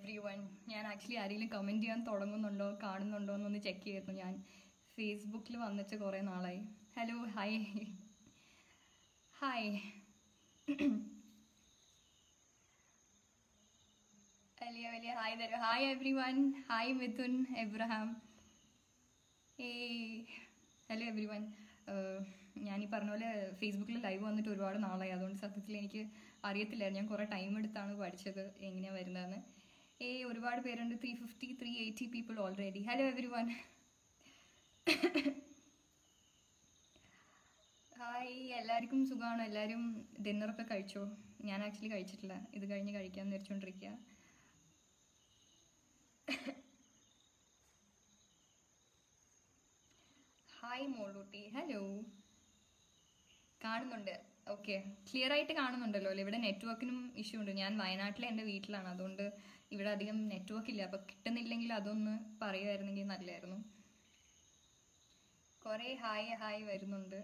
Every everyone ഞാൻ actually ആരെങ്കിലും comment ചെയ്യാൻ തുടങ്ങുന്നുണ്ടോ കാണുന്നുണ്ടോ എന്നൊന്ന് ചെക്ക് ചെയ്യായിരുന്നു ഞാൻ ഫേസ്ബുക്കിൽ വന്നിട്ട് കുറേ നാളായി ഹലോ ഹായ് ഹായ് വലിയ വലിയ ഹായ് തരൂ hi everyone hi Mithun Abraham hey hello everyone ഞാൻ ഈ പറഞ്ഞ പോലെ ഫേസ്ബുക്കിൽ ലൈവ് വന്നിട്ട് ഒരുപാട് നാളായി അതുകൊണ്ട് സത്യത്തിൽ എനിക്ക് അറിയത്തില്ലായിരുന്നു ഞാൻ കുറേ ടൈം എടുത്താണ് പഠിച്ചത് എങ്ങനെയാണ് വരുന്നതെന്ന് ഏയ് ഒരുപാട് പേരുണ്ട് three fifty three eighty people already hello everyone hi എല്ലാവർക്കും സുഖമാണോ എല്ലാവരും ഡിന്നറൊക്കെ കഴിച്ചോ ഞാൻ ആക്ച്വലി കഴിച്ചിട്ടില്ല ഇത് കഴിഞ്ഞ് കഴിക്കാമെന്ന് വിചാരിച്ചുകൊണ്ടിരിക്കുക ഹായ് മോളൂട്ടി ഹലോ കാണുന്നുണ്ട് ഓക്കെ ക്ലിയർ ആയിട്ട് കാണുന്നുണ്ടല്ലോ അല്ലേ ഇവിടെ നെറ്റ്വർക്കിനും ഇഷ്യൂ ഉണ്ട് ഞാൻ വയനാട്ടിലെ എൻ്റെ വീട്ടിലാണ് അതുകൊണ്ട് ഇവിടെ അധികം നെറ്റ്വർക്ക് ഇല്ല അപ്പോൾ കിട്ടുന്നില്ലെങ്കിൽ അതൊന്ന് പറയുമായിരുന്നെങ്കിൽ നല്ലതായിരുന്നു കുറേ ഹായ് ഹായ് വരുന്നുണ്ട്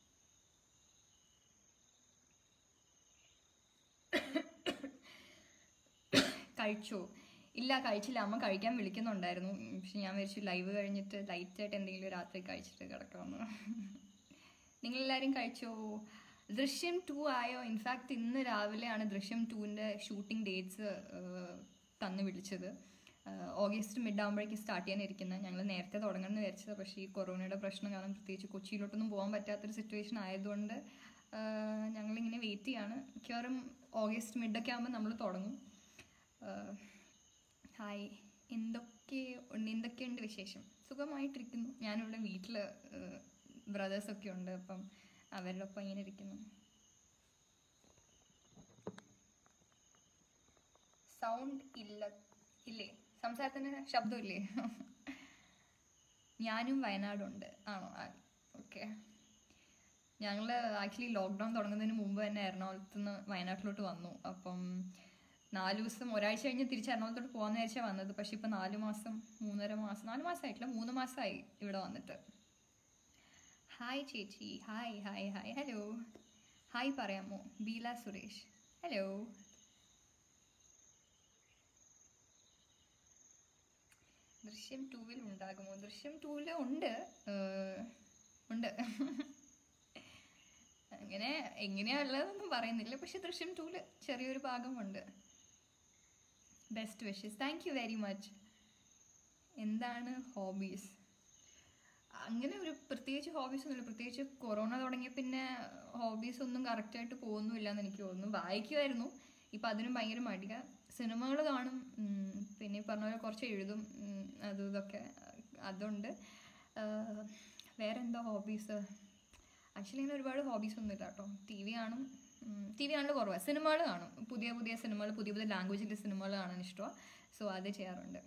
കഴിച്ചോ ഇല്ല കഴിച്ചില്ല അമ്മ കഴിക്കാൻ വിളിക്കുന്നുണ്ടായിരുന്നു ഉം, പക്ഷെ ഞാൻ വിചാരിച്ചു ലൈവ് കഴിഞ്ഞിട്ട് ലൈറ്റായിട്ട് എന്തെങ്കിലും രാത്രി കഴിച്ചിട്ട് കിടക്കാമെന്ന് നിങ്ങളെല്ലാവരും കഴിച്ചോ ദൃശ്യം ടു ആയോ ഇൻഫാക്ട് ഇന്ന് രാവിലെയാണ് ദൃശ്യം ടുവിൻ്റെ ഷൂട്ടിംഗ് ഡേറ്റ്സ് തന്നു വിളിച്ചത് ആഹ് ഓഗസ്റ്റ് മിഡ് ആകുമ്പോഴേക്കും സ്റ്റാർട്ട് ചെയ്യാനിരിക്കുന്നത് ഞങ്ങൾ നേരത്തെ തുടങ്ങണമെന്ന് വിചാരിച്ചത് പക്ഷേ ഈ കൊറോണയുടെ പ്രശ്നം കാരണം പ്രത്യേകിച്ച് കൊച്ചിയിലോട്ടൊന്നും പോകാൻ പറ്റാത്തൊരു സിറ്റുവേഷൻ ആയതുകൊണ്ട് ആഹ് ഞങ്ങളിങ്ങനെ വെയിറ്റ് ചെയ്യാണ് മിക്കവാറും ഓഗസ്റ്റ് മിഡൊക്കെ ആകുമ്പോൾ നമ്മൾ തുടങ്ങും ആഹ് ഹായ് എന്തൊക്കെ ഉണ്ട് എന്തൊക്കെയുണ്ട് വിശേഷം സുഖമായിട്ടിരിക്കുന്നു ഞാനിവിടെ വീട്ടിൽ ബ്രദേഴ്സൊക്കെ ഉണ്ട് അപ്പം അവരുടെ ഒപ്പം ഇങ്ങനെ ഇരിക്കുന്നു സൗണ്ട് ഇല്ല ഇല്ലേ സംസാരത്തിന് ശബ്ദമില്ലേ ഞാനും വയനാടുണ്ട് ആണോ ഓക്കെ ഞങ്ങൾ ആക്ച്വലി ലോക്ക്ഡൗൺ തുടങ്ങുന്നതിന് മുമ്പ് തന്നെ എറണാകുളത്ത് നിന്ന് വയനാട്ടിലോട്ട് വന്നു അപ്പം നാല് ദിവസം ഒരാഴ്ച കഴിഞ്ഞ് തിരിച്ച് എറണാകുളത്തോട്ട് പോകാമെന്ന് വിചാരിച്ചാൽ വന്നത് പക്ഷെ ഇപ്പം നാല് മാസം മൂന്നര മാസം നാല് മാസമായിട്ടില്ല മൂന്ന് മാസമായി ഇവിടെ വന്നിട്ട് ഹായ് ചേച്ചി hi hi hi hello hi പറയാമോ ബീല സുരേഷ് ഹലോ ദൃശ്യം ടൂവിൽ ഉണ്ടാകുമോ ദൃശ്യം ടൂവിൽ ഉണ്ട് ഏഹ്, ഉണ്ട് അങ്ങനെ എങ്ങനെയാ ഉള്ളതെന്നൊന്നും പറയുന്നില്ല പക്ഷെ ദൃശ്യം ടൂല് ചെറിയൊരു ഭാഗമുണ്ട് best wishes thank you very much എന്താണ് ഹോബീസ് അങ്ങനെ ഒരു പ്രത്യേകിച്ച് ഹോബീസ് ഒന്നുമില്ല പ്രത്യേകിച്ച് കൊറോണ തുടങ്ങിയ പിന്നെ ഹോബീസ് ഒന്നും കറക്റ്റായിട്ട് പോകുന്നില്ല എന്ന് എനിക്ക് തോന്നുന്നു വായിക്കുമായിരുന്നു ഇപ്പം അതിനും ഭയങ്കര മടിക സിനിമകൾ കാണും ഉം, പിന്നെ ഈ പറഞ്ഞ പോലെ കുറച്ച് എഴുതും ഉം, അതും ഇതൊക്കെ അതുണ്ട് ആഹ്, വേറെന്താ ഹോബീസ് ആക്ച്വലി അങ്ങനെ ഒരുപാട് ഹോബീസ് ഒന്നും ഇല്ല കേട്ടോ ടി വി കാണും ടി വി കാണൽ കുറവാണ് സിനിമകൾ കാണും പുതിയ പുതിയ സിനിമകൾ പുതിയ പുതിയ ലാംഗ്വേജിൻ്റെ സിനിമകൾ കാണാൻ ഇഷ്ടമാണ് സോ അത് ചെയ്യാറുണ്ട്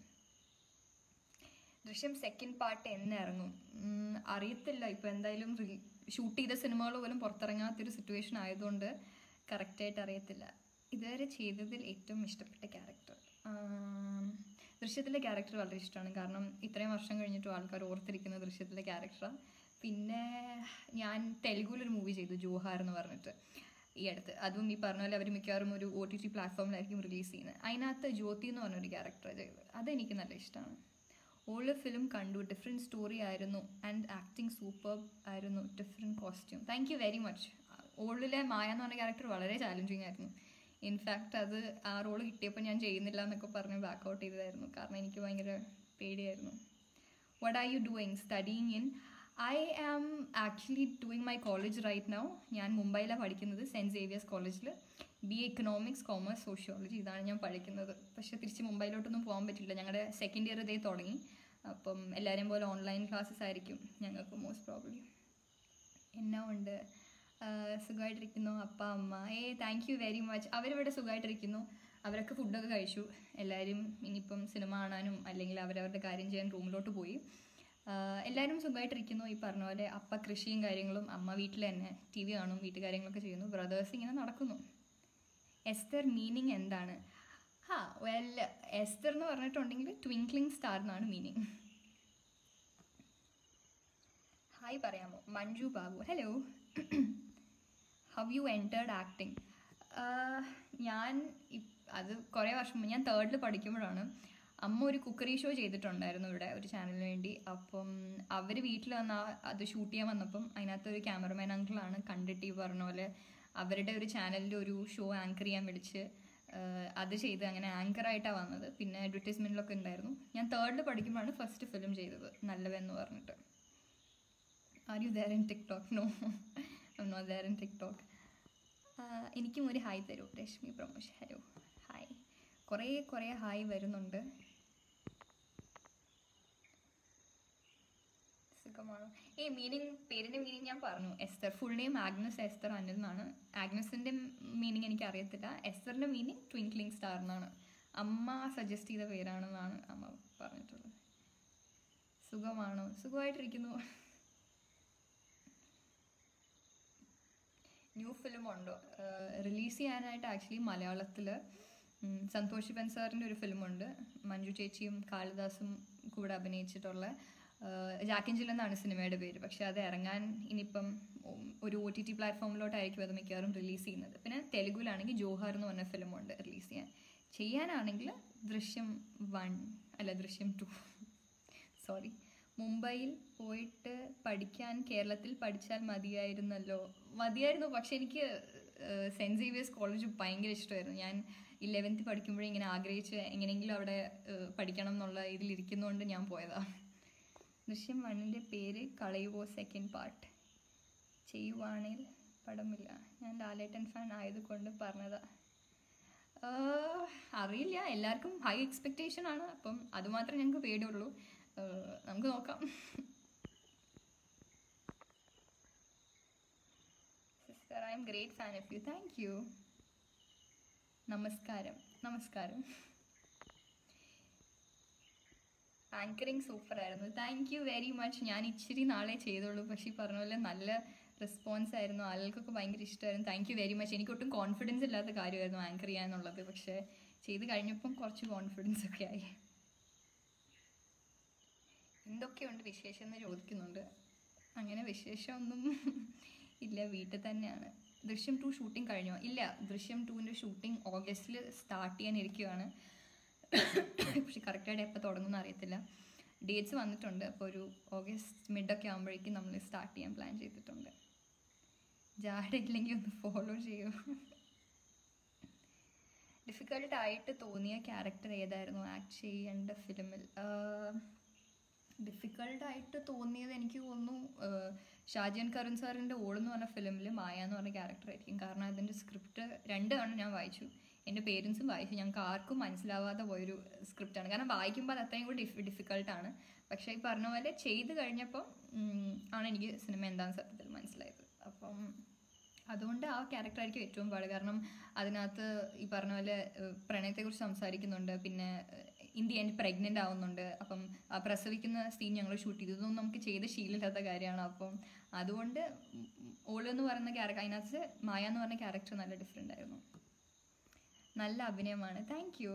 ദൃശ്യം സെക്കൻഡ് പാർട്ട് എന്ന് ഇറങ്ങും ഉം, അറിയത്തില്ല ഇപ്പം എന്തായാലും ഷൂട്ട് ചെയ്ത സിനിമകൾ പോലും പുറത്തിറങ്ങാത്തൊരു സിറ്റുവേഷൻ ആയതുകൊണ്ട് കറക്റ്റായിട്ട് അറിയത്തില്ല ഇതുവരെ ചെയ്തതിൽ ഏറ്റവും ഇഷ്ടപ്പെട്ട ക്യാരക്ടർ ദൃശ്യത്തിലെ ക്യാരക്ടർ വളരെ ഇഷ്ടമാണ് കാരണം ഇത്രയും വർഷം കഴിഞ്ഞിട്ടും ആൾക്കാർ ഓർത്തിരിക്കുന്ന ദൃശ്യത്തിലെ ക്യാരക്ടറാണ് പിന്നെ ഞാൻ തെലുഗുവിലൊരു മൂവി ചെയ്തു ജോഹാർ എന്ന് പറഞ്ഞിട്ട് ഈ അടുത്ത് അതും ഈ പറഞ്ഞ പോലെ അവർ മിക്കവാറും ഒരു ഒ ടി ടി പ്ലാറ്റ്ഫോമിലായിരിക്കും റിലീസ് ചെയ്യുന്നത് അതിനകത്ത് ജ്യോതി എന്ന് പറഞ്ഞൊരു ക്യാരക്ടർ ചെയ്തത് അതെനിക്ക് നല്ല ഇഷ്ടമാണ് ഓൾഡ് ഫിലിം കണ്ടു ഡിഫറെൻറ്റ് സ്റ്റോറി ആയിരുന്നു ആൻഡ് ആക്ടിങ് സൂപ്പർ ആയിരുന്നു different costume thank you very much ഓൾഡിലെ മായ എന്ന് പറഞ്ഞ ക്യാരക്ടർ വളരെ ചാലഞ്ചിങ് ആയിരുന്നു ഇൻഫാക്റ്റ് അത് ആ റോള് കിട്ടിയപ്പോൾ ഞാൻ ചെയ്യുന്നില്ല എന്നൊക്കെ പറഞ്ഞ് ബാക്ക് ഔട്ട് ചെയ്തതായിരുന്നു കാരണം എനിക്ക് ഭയങ്കര പേടിയായിരുന്നു what are you doing studying in I am actually doing my college right now ഞാൻ മുംബൈയിലാണ് പഠിക്കുന്നത് സെൻറ്റ് സേവിയേഴ്സ് കോളേജിൽ ബി എക്കണോമിക്സ് കോമേഴ്സ് സോഷ്യോളജി ഇതാണ് ഞാൻ പഠിക്കുന്നത് പക്ഷേ തിരിച്ച് മുംബൈയിലോട്ടൊന്നും പോകാൻ പറ്റില്ല ഞങ്ങളുടെ സെക്കൻഡ് ഇയർ ഇതേ തുടങ്ങി അപ്പം എല്ലാവരെയും പോലെ ഓൺലൈൻ ക്ലാസ്സസ് ആയിരിക്കും ഞങ്ങൾക്ക് മോസ്റ്റ് പ്രോബ്ലി എന്നാ ഉണ്ട് ആഹ് സുഖമായിട്ടിരിക്കുന്നു അപ്പ അമ്മ ഏ താങ്ക് യു വെരി മച്ച് അവരിവിടെ സുഖമായിട്ടിരിക്കുന്നു അവരൊക്കെ ഫുഡൊക്കെ കഴിച്ചു എല്ലാവരും ഇനിയിപ്പം സിനിമ കാണാനും അല്ലെങ്കിൽ അവരവരുടെ കാര്യം ചെയ്യാൻ റൂമിലോട്ട് പോയി ആഹ് എല്ലാവരും സുഖമായിട്ടിരിക്കുന്നു ഈ പറഞ്ഞ പോലെ അപ്പ കൃഷിയും കാര്യങ്ങളും അമ്മ വീട്ടിൽ തന്നെ ടി വി കാണും വീട്ടുകാര്യങ്ങളൊക്കെ ചെയ്യുന്നു ബ്രദേഴ്സ് ഇങ്ങനെ നടക്കുന്നു എസ്തർ മീനിങ് എന്താണ് ഹാ വെൽ എസ്തർ എന്ന് പറഞ്ഞിട്ടുണ്ടെങ്കിൽ ട്വിങ്ക്ലിംഗ് സ്റ്റാർ എന്നാണ് മീനിങ് ഹായ് പറയാമോ Manju Babu hello how you entered acting ഞാൻ അത് കുറേ വർഷം മുമ്പ് ഞാൻ തേർഡിൽ പഠിക്കുമ്പോഴാണ് അമ്മ ഒരു കുക്കറി ഷോ ചെയ്തിട്ടുണ്ടായിരുന്നു ഇവിടെ ഒരു ചാനലിന് വേണ്ടി അപ്പം അവർ വീട്ടിൽ വന്ന് ആ- അത് ഷൂട്ട് ചെയ്യാൻ വന്നപ്പം അതിനകത്ത് ഒരു ക്യാമറമാൻ അങ്കിളാണ് കണ്ടിട്ട് ഈ പറഞ്ഞ പോലെ അവരുടെ ഒരു ചാനലിൽ ഒരു ഷോ ആങ്കർ ചെയ്യാൻ വിളിച്ച് ആഹ് അത് ചെയ്ത് അങ്ങനെ ആങ്കറായിട്ടാണ് വന്നത് പിന്നെ അഡ്വർടൈസ്മെൻറ്റിലൊക്കെ ഉണ്ടായിരുന്നു ഞാൻ തേർഡിൽ പഠിക്കുമ്പോഴാണ് ഫസ്റ്റ് ഫിലിം ചെയ്തത് നല്ലവെന്ന് പറഞ്ഞിട്ട് are you there in TikTok no I not there in TikTok എനിക്കും ഒരു ഹായ് തരൂ രശ്മി പ്രമോഷ് ഹലോ ഹായ് കുറേ കുറേ ഹായ് വരുന്നുണ്ട് സുഖമാണോ ഈ മീനിങ് പേരിൻ്റെ മീനിങ് ഞാൻ പറഞ്ഞു Esther full name Agnes Esther Anil എന്നാണ് ആഗ്നസിൻ്റെ മീനിങ് എനിക്ക് അറിയത്തില്ല എസ്തറിൻ്റെ മീനിങ് ട്വിങ്ക്ലിംഗ് സ്റ്റാർ എന്നാണ് അമ്മ സജസ്റ്റ് ചെയ്ത പേരാണെന്നാണ് അമ്മ പറഞ്ഞിട്ടുള്ളത് സുഖമാണോ സുഖമായിട്ടിരിക്കുന്നു ന്യൂ ഫിലിം ഉണ്ടോ റിലീസ് ചെയ്യാനായിട്ട് ആക്ച്വലി മലയാളത്തിൽ സന്തോഷ് ശിവൻ സാറിൻ്റെ ഒരു ഫിലിമുണ്ട് മഞ്ജു ചേച്ചിയും കാളിദാസും കൂടെ അഭിനയിച്ചിട്ടുള്ള ജാക്കിൻ ജിൽ എന്നാണ് സിനിമയുടെ പേര് പക്ഷെ അത് ഇറങ്ങാൻ ഇനിയിപ്പം ഉം, ഒരു ഒ ടി ടി പ്ലാറ്റ്ഫോമിലോട്ടായിരിക്കും അത് മിക്കവാറും റിലീസ് ചെയ്യുന്നത് പിന്നെ തെലുഗുലാണെങ്കിൽ ജോഹാർ എന്ന് പറഞ്ഞ ഫിലിമുണ്ട് റിലീസ് ചെയ്യാൻ ചെയ്യാനാണെങ്കിൽ ദൃശ്യം വൺ അല്ല ദൃശ്യം ടു സോറി മുംബൈയിൽ പോയിട്ട് പഠിക്കാൻ കേരളത്തിൽ പഠിച്ചാൽ മതിയായിരുന്നല്ലോ മതിയായിരുന്നു പക്ഷെ എനിക്ക് സെൻറ്റ് സേവിയേഴ്സ് കോളേജ് ഭയങ്കര ഇഷ്ടമായിരുന്നു ഞാൻ ഇലവൻത്ത് പഠിക്കുമ്പോഴേ ഇങ്ങനെ ആഗ്രഹിച്ച് എങ്ങനെയെങ്കിലും അവിടെ ഏഹ്, പഠിക്കണം എന്നുള്ള ഇതിലിരിക്കുന്നതുകൊണ്ട് ഞാൻ പോയതാണ് ദൃശ്യം വണ്ണിൻ്റെ പേര് കളയുവോ സെക്കൻഡ് പാർട്ട് ചെയ്യുവാണെങ്കിൽ പടമില്ല ഞാൻ ലാലേട്ടൻ ഫാൻ ആയതുകൊണ്ട് പറഞ്ഞതാ ആഹ്, അറിയില്ല എല്ലാവർക്കും ഹൈ എക്സ്പെക്റ്റേഷൻ ആണ് അപ്പം അതുമാത്രം ഞങ്ങൾക്ക് പേടിയുള്ളൂ ആഹ്, നമുക്ക് നോക്കാം sister I'm great fan of you thank you നമസ്കാരം നമസ്കാരം ആങ്കറിങ് സൂപ്പർ ആയിരുന്നു താങ്ക് യു വെരി മച്ച് ഞാൻ ഇച്ചിരി നാളെ ചെയ്തോളൂ പക്ഷേ ഈ പറഞ്ഞ പോലെ നല്ല റെസ്പോൺസ് ആയിരുന്നു ആളുകൾക്കൊക്കെ ഭയങ്കര ഇഷ്ടമായിരുന്നു താങ്ക് യു വെരി മച്ച് എനിക്ക് ഒട്ടും കോൺഫിഡൻസ് ഇല്ലാത്ത കാര്യമായിരുന്നു ആങ്കർ ചെയ്യാന്നുള്ളത് പക്ഷേ ചെയ്ത് കഴിഞ്ഞപ്പം കുറച്ച് കോൺഫിഡൻസ് ഒക്കെ ആയി എന്തൊക്കെയുണ്ട് വിശേഷം എന്ന് ചോദിക്കുന്നുണ്ട് അങ്ങനെ വിശേഷമൊന്നും ഇല്ല വീട്ടിൽ തന്നെയാണ് ദൃശ്യം ടു ഷൂട്ടിംഗ് കഴിഞ്ഞോ ഇല്ല ദൃശ്യം ടുവിൻ്റെ ഷൂട്ടിംഗ് ഓഗസ്റ്റിൽ സ്റ്റാർട്ട് ചെയ്യാനിരിക്കുകയാണ് പക്ഷെ കറക്റ്റായിട്ട് എപ്പോൾ തുടങ്ങുമെന്ന് അറിയത്തില്ല ഡേറ്റ്സ് വന്നിട്ടുണ്ട് അപ്പോൾ ഒരു ഓഗസ്റ്റ് മിഡൊക്കെ ആകുമ്പോഴേക്കും നമ്മൾ സ്റ്റാർട്ട് ചെയ്യാൻ പ്ലാൻ ചെയ്തിട്ടുണ്ട് ജാടയില്ലെങ്കിൽ ഒന്ന് ഫോളോ ചെയ്യൂ ഡിഫിക്കൽട്ട് ആയിട്ട് തോന്നിയ ക്യാരക്ടർ ഏതായിരുന്നു ആക്ട് ചെയ്യേണ്ട ഫിലിമിൽ ഡിഫിക്കൽട്ടായിട്ട് തോന്നിയത് എനിക്ക് തോന്നുന്നു ആഹ് ഷാജൻ കരുൺ സാറിൻ്റെ ഓളെന്ന് പറഞ്ഞ ഫിലിമിൽ മായ എന്ന് പറഞ്ഞ ക്യാരക്ടർ ആയിരിക്കും കാരണം അതിൻ്റെ സ്ക്രിപ്റ്റ് രണ്ട് തവണ ഞാൻ വായിച്ചു എൻ്റെ പേരൻസും വായിച്ചു ഞങ്ങൾക്ക് ആർക്കും മനസ്സിലാവാതെ പോയൊരു സ്ക്രിപ്റ്റാണ് കാരണം വായിക്കുമ്പോൾ അത് അത്രയും കൂടി ഡിഫ് ഡിഫിക്കൽട്ടാണ് പക്ഷേ ഈ പറഞ്ഞ പോലെ ചെയ്ത് കഴിഞ്ഞപ്പം ഉം, ആണ് എനിക്ക് സിനിമ എന്താണെന്ന് സത്യത്തിൽ മനസ്സിലായത് അപ്പം അതുകൊണ്ട് ആ ക്യാരക്ടർ ആയിരിക്കും ഏറ്റവും പാട് കാരണം അതിനകത്ത് ഈ പറഞ്ഞ പോലെ ഏഹ്, പ്രണയത്തെക്കുറിച്ച് സംസാരിക്കുന്നുണ്ട് പിന്നെ ഇന്ത്യ എൻ്റെ പ്രഗ്നൻ്റ് ആവുന്നുണ്ട് അപ്പം ആ പ്രസവിക്കുന്ന സീൻ ഞങ്ങൾ ഷൂട്ട് ചെയ്തു ഇതൊന്നും നമുക്ക് ചെയ്ത് ശീലമില്ലാത്ത കാര്യമാണ് അപ്പം അതുകൊണ്ട് ഓള് എന്ന് പറയുന്ന ക്യാരക്ടർ അതിനകത്ത് മായ എന്ന് പറഞ്ഞ ക്യാരക്ടർ നല്ല ഡിഫറെൻ്റ് ആയിരുന്നു നല്ല അഭിനയമാണ് താങ്ക് യു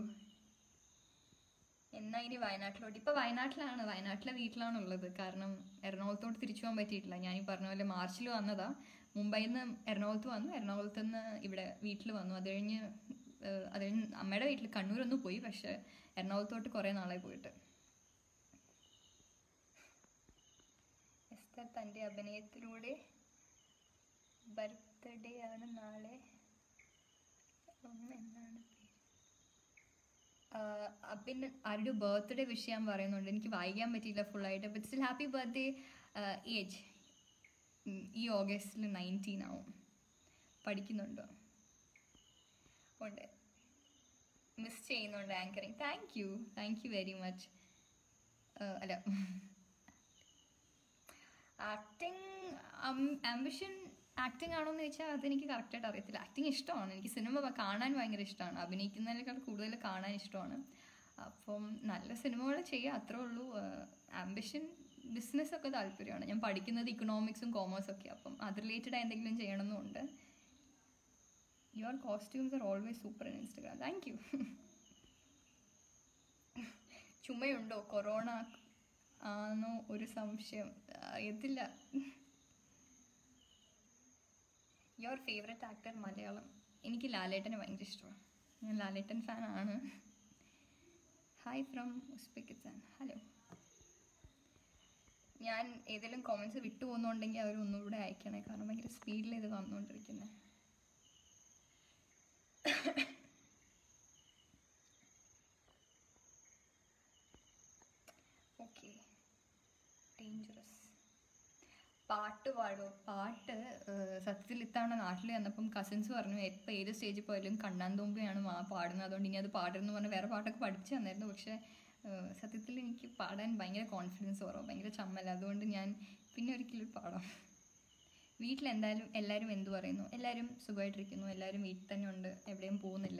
എന്നാ ഇനി വയനാട്ടിലോട്ട് ഇപ്പൊ വയനാട്ടിലാണ് വയനാട്ടിലെ വീട്ടിലാണ് ഉള്ളത് കാരണം എറണാകുളത്തോട്ട് തിരിച്ചു പോകാൻ പറ്റിയിട്ടില്ല ഞാൻ ഈ പറഞ്ഞ പോലെ മാർച്ചിൽ വന്നതാ മുംബൈയിൽ നിന്ന് എറണാകുളത്ത് വന്നു എറണാകുളത്ത് നിന്ന് ഇവിടെ വീട്ടിൽ വന്നു അത് കഴിഞ്ഞ് ഏഹ്, അത് കഴിഞ്ഞ് അമ്മയുടെ വീട്ടിൽ കണ്ണൂരൊന്ന് പോയി പക്ഷെ എറണാകുളത്തോട്ട് കുറേ നാളായി പോയിട്ട് എസ്തർ തൻ്റെ അഭിനയത്തിലൂടെ ബർത്ത്ഡേ ആണ് നാളെ ഉം, എന്നാണ് പേര് ആഹ് അബിൻ ആരുടെ ബർത്ത്ഡേ വിഷ് ചെയ്യാൻ പറയുന്നുണ്ട് എനിക്ക് വായിക്കാൻ പറ്റിയില്ല ഫുള്ളായിട്ട് but still happy birthday age ഈ ഓഗസ്റ്റിൽ നയൻറ്റീൻ ആവും പഠിക്കുന്നുണ്ടോ ഉണ്ട് മിസ് ചെയ്യുന്നുണ്ട് anchoring thank you thank you very much അല്ല ആക്ടിങ് ആംബിഷൻ ആക്ടിങ് ആണോ എന്ന് ചോദിച്ചാൽ അതെനിക്ക് കറക്റ്റായിട്ട് അറിയത്തില്ല ആക്ടിങ് ഇഷ്ടമാണ് എനിക്ക് സിനിമ പ- കാണാൻ ഭയങ്കര ഇഷ്ടമാണ് അഭിനയിക്കുന്നതിനേക്കാൾ കൂടുതൽ കാണാൻ ഇഷ്ടമാണ് അപ്പം നല്ല സിനിമകൾ ചെയ്യുക അത്രേ ഉള്ളൂ ആംബിഷൻ ബിസിനസ് ഒക്കെ താല്പര്യമാണ് ഞാൻ പഠിക്കുന്നത് ഇക്കണോമിക്സും കോമേഴ്സും ഒക്കെ അപ്പം അത് റിലേറ്റഡ് എന്തെങ്കിലും ചെയ്യണമെന്നുണ്ട് your costumes are always super in Instagram thank you ചുമയുണ്ടോ കൊറോണ ആണോ ഒരു സംശയം അറിയത്തില്ല യുവർ ഫേവറേറ്റ് ആക്ടർ മലയാളം എനിക്ക് ലാലേട്ടനെ ഭയങ്കര ഇഷ്ടമാണ് ഞാൻ ലാലേട്ടൻ ഫാനാണ് ഹായ് ഫ്രം ഉസ്ബെക്കിസ്ഥാൻ ഹലോ ഞാൻ ഏതെങ്കിലും കോമൻസ് വിട്ടു പോകുന്നുണ്ടെങ്കിൽ അവർ ഒന്നുകൂടെ അയക്കണേ കാരണം ഭയങ്കര സ്പീഡിൽ ഇത് വന്നുകൊണ്ടിരിക്കുന്നത് ഓക്കെ ഡേഞ്ചറസ് പാട്ട് പാടുമോ പാട്ട് ഏഹ്, സത്യത്തിൽ ഇത്തവണ നാട്ടിൽ വന്നപ്പം കസിൻസ് പറഞ്ഞു എപ്പോൾ ഏത് സ്റ്റേജിൽ പോയാലും കണ്ണാൻ തോമ്പിയാണ് മാ പാടുന്നത് അതുകൊണ്ട് ഇനി അത് പാടരുന്ന് പറഞ്ഞ് വേറെ പാട്ടൊക്കെ പഠിച്ചു തന്നായിരുന്നു പക്ഷേ ഏഹ്, സത്യത്തിൽ എനിക്ക് പാടാൻ ഭയങ്കര കോൺഫിഡൻസ് കുറവ് ഭയങ്കര ചമ്മല അതുകൊണ്ട് ഞാൻ പിന്നെ ഒരിക്കലും പാടാം വീട്ടിൽ എന്തായാലും എല്ലാവരും എന്തു പറയുന്നു എല്ലാവരും സുഖമായിട്ടിരിക്കുന്നു എല്ലാവരും വീട്ടിൽ തന്നെ ഉണ്ട് എവിടെയും പോകുന്നില്ല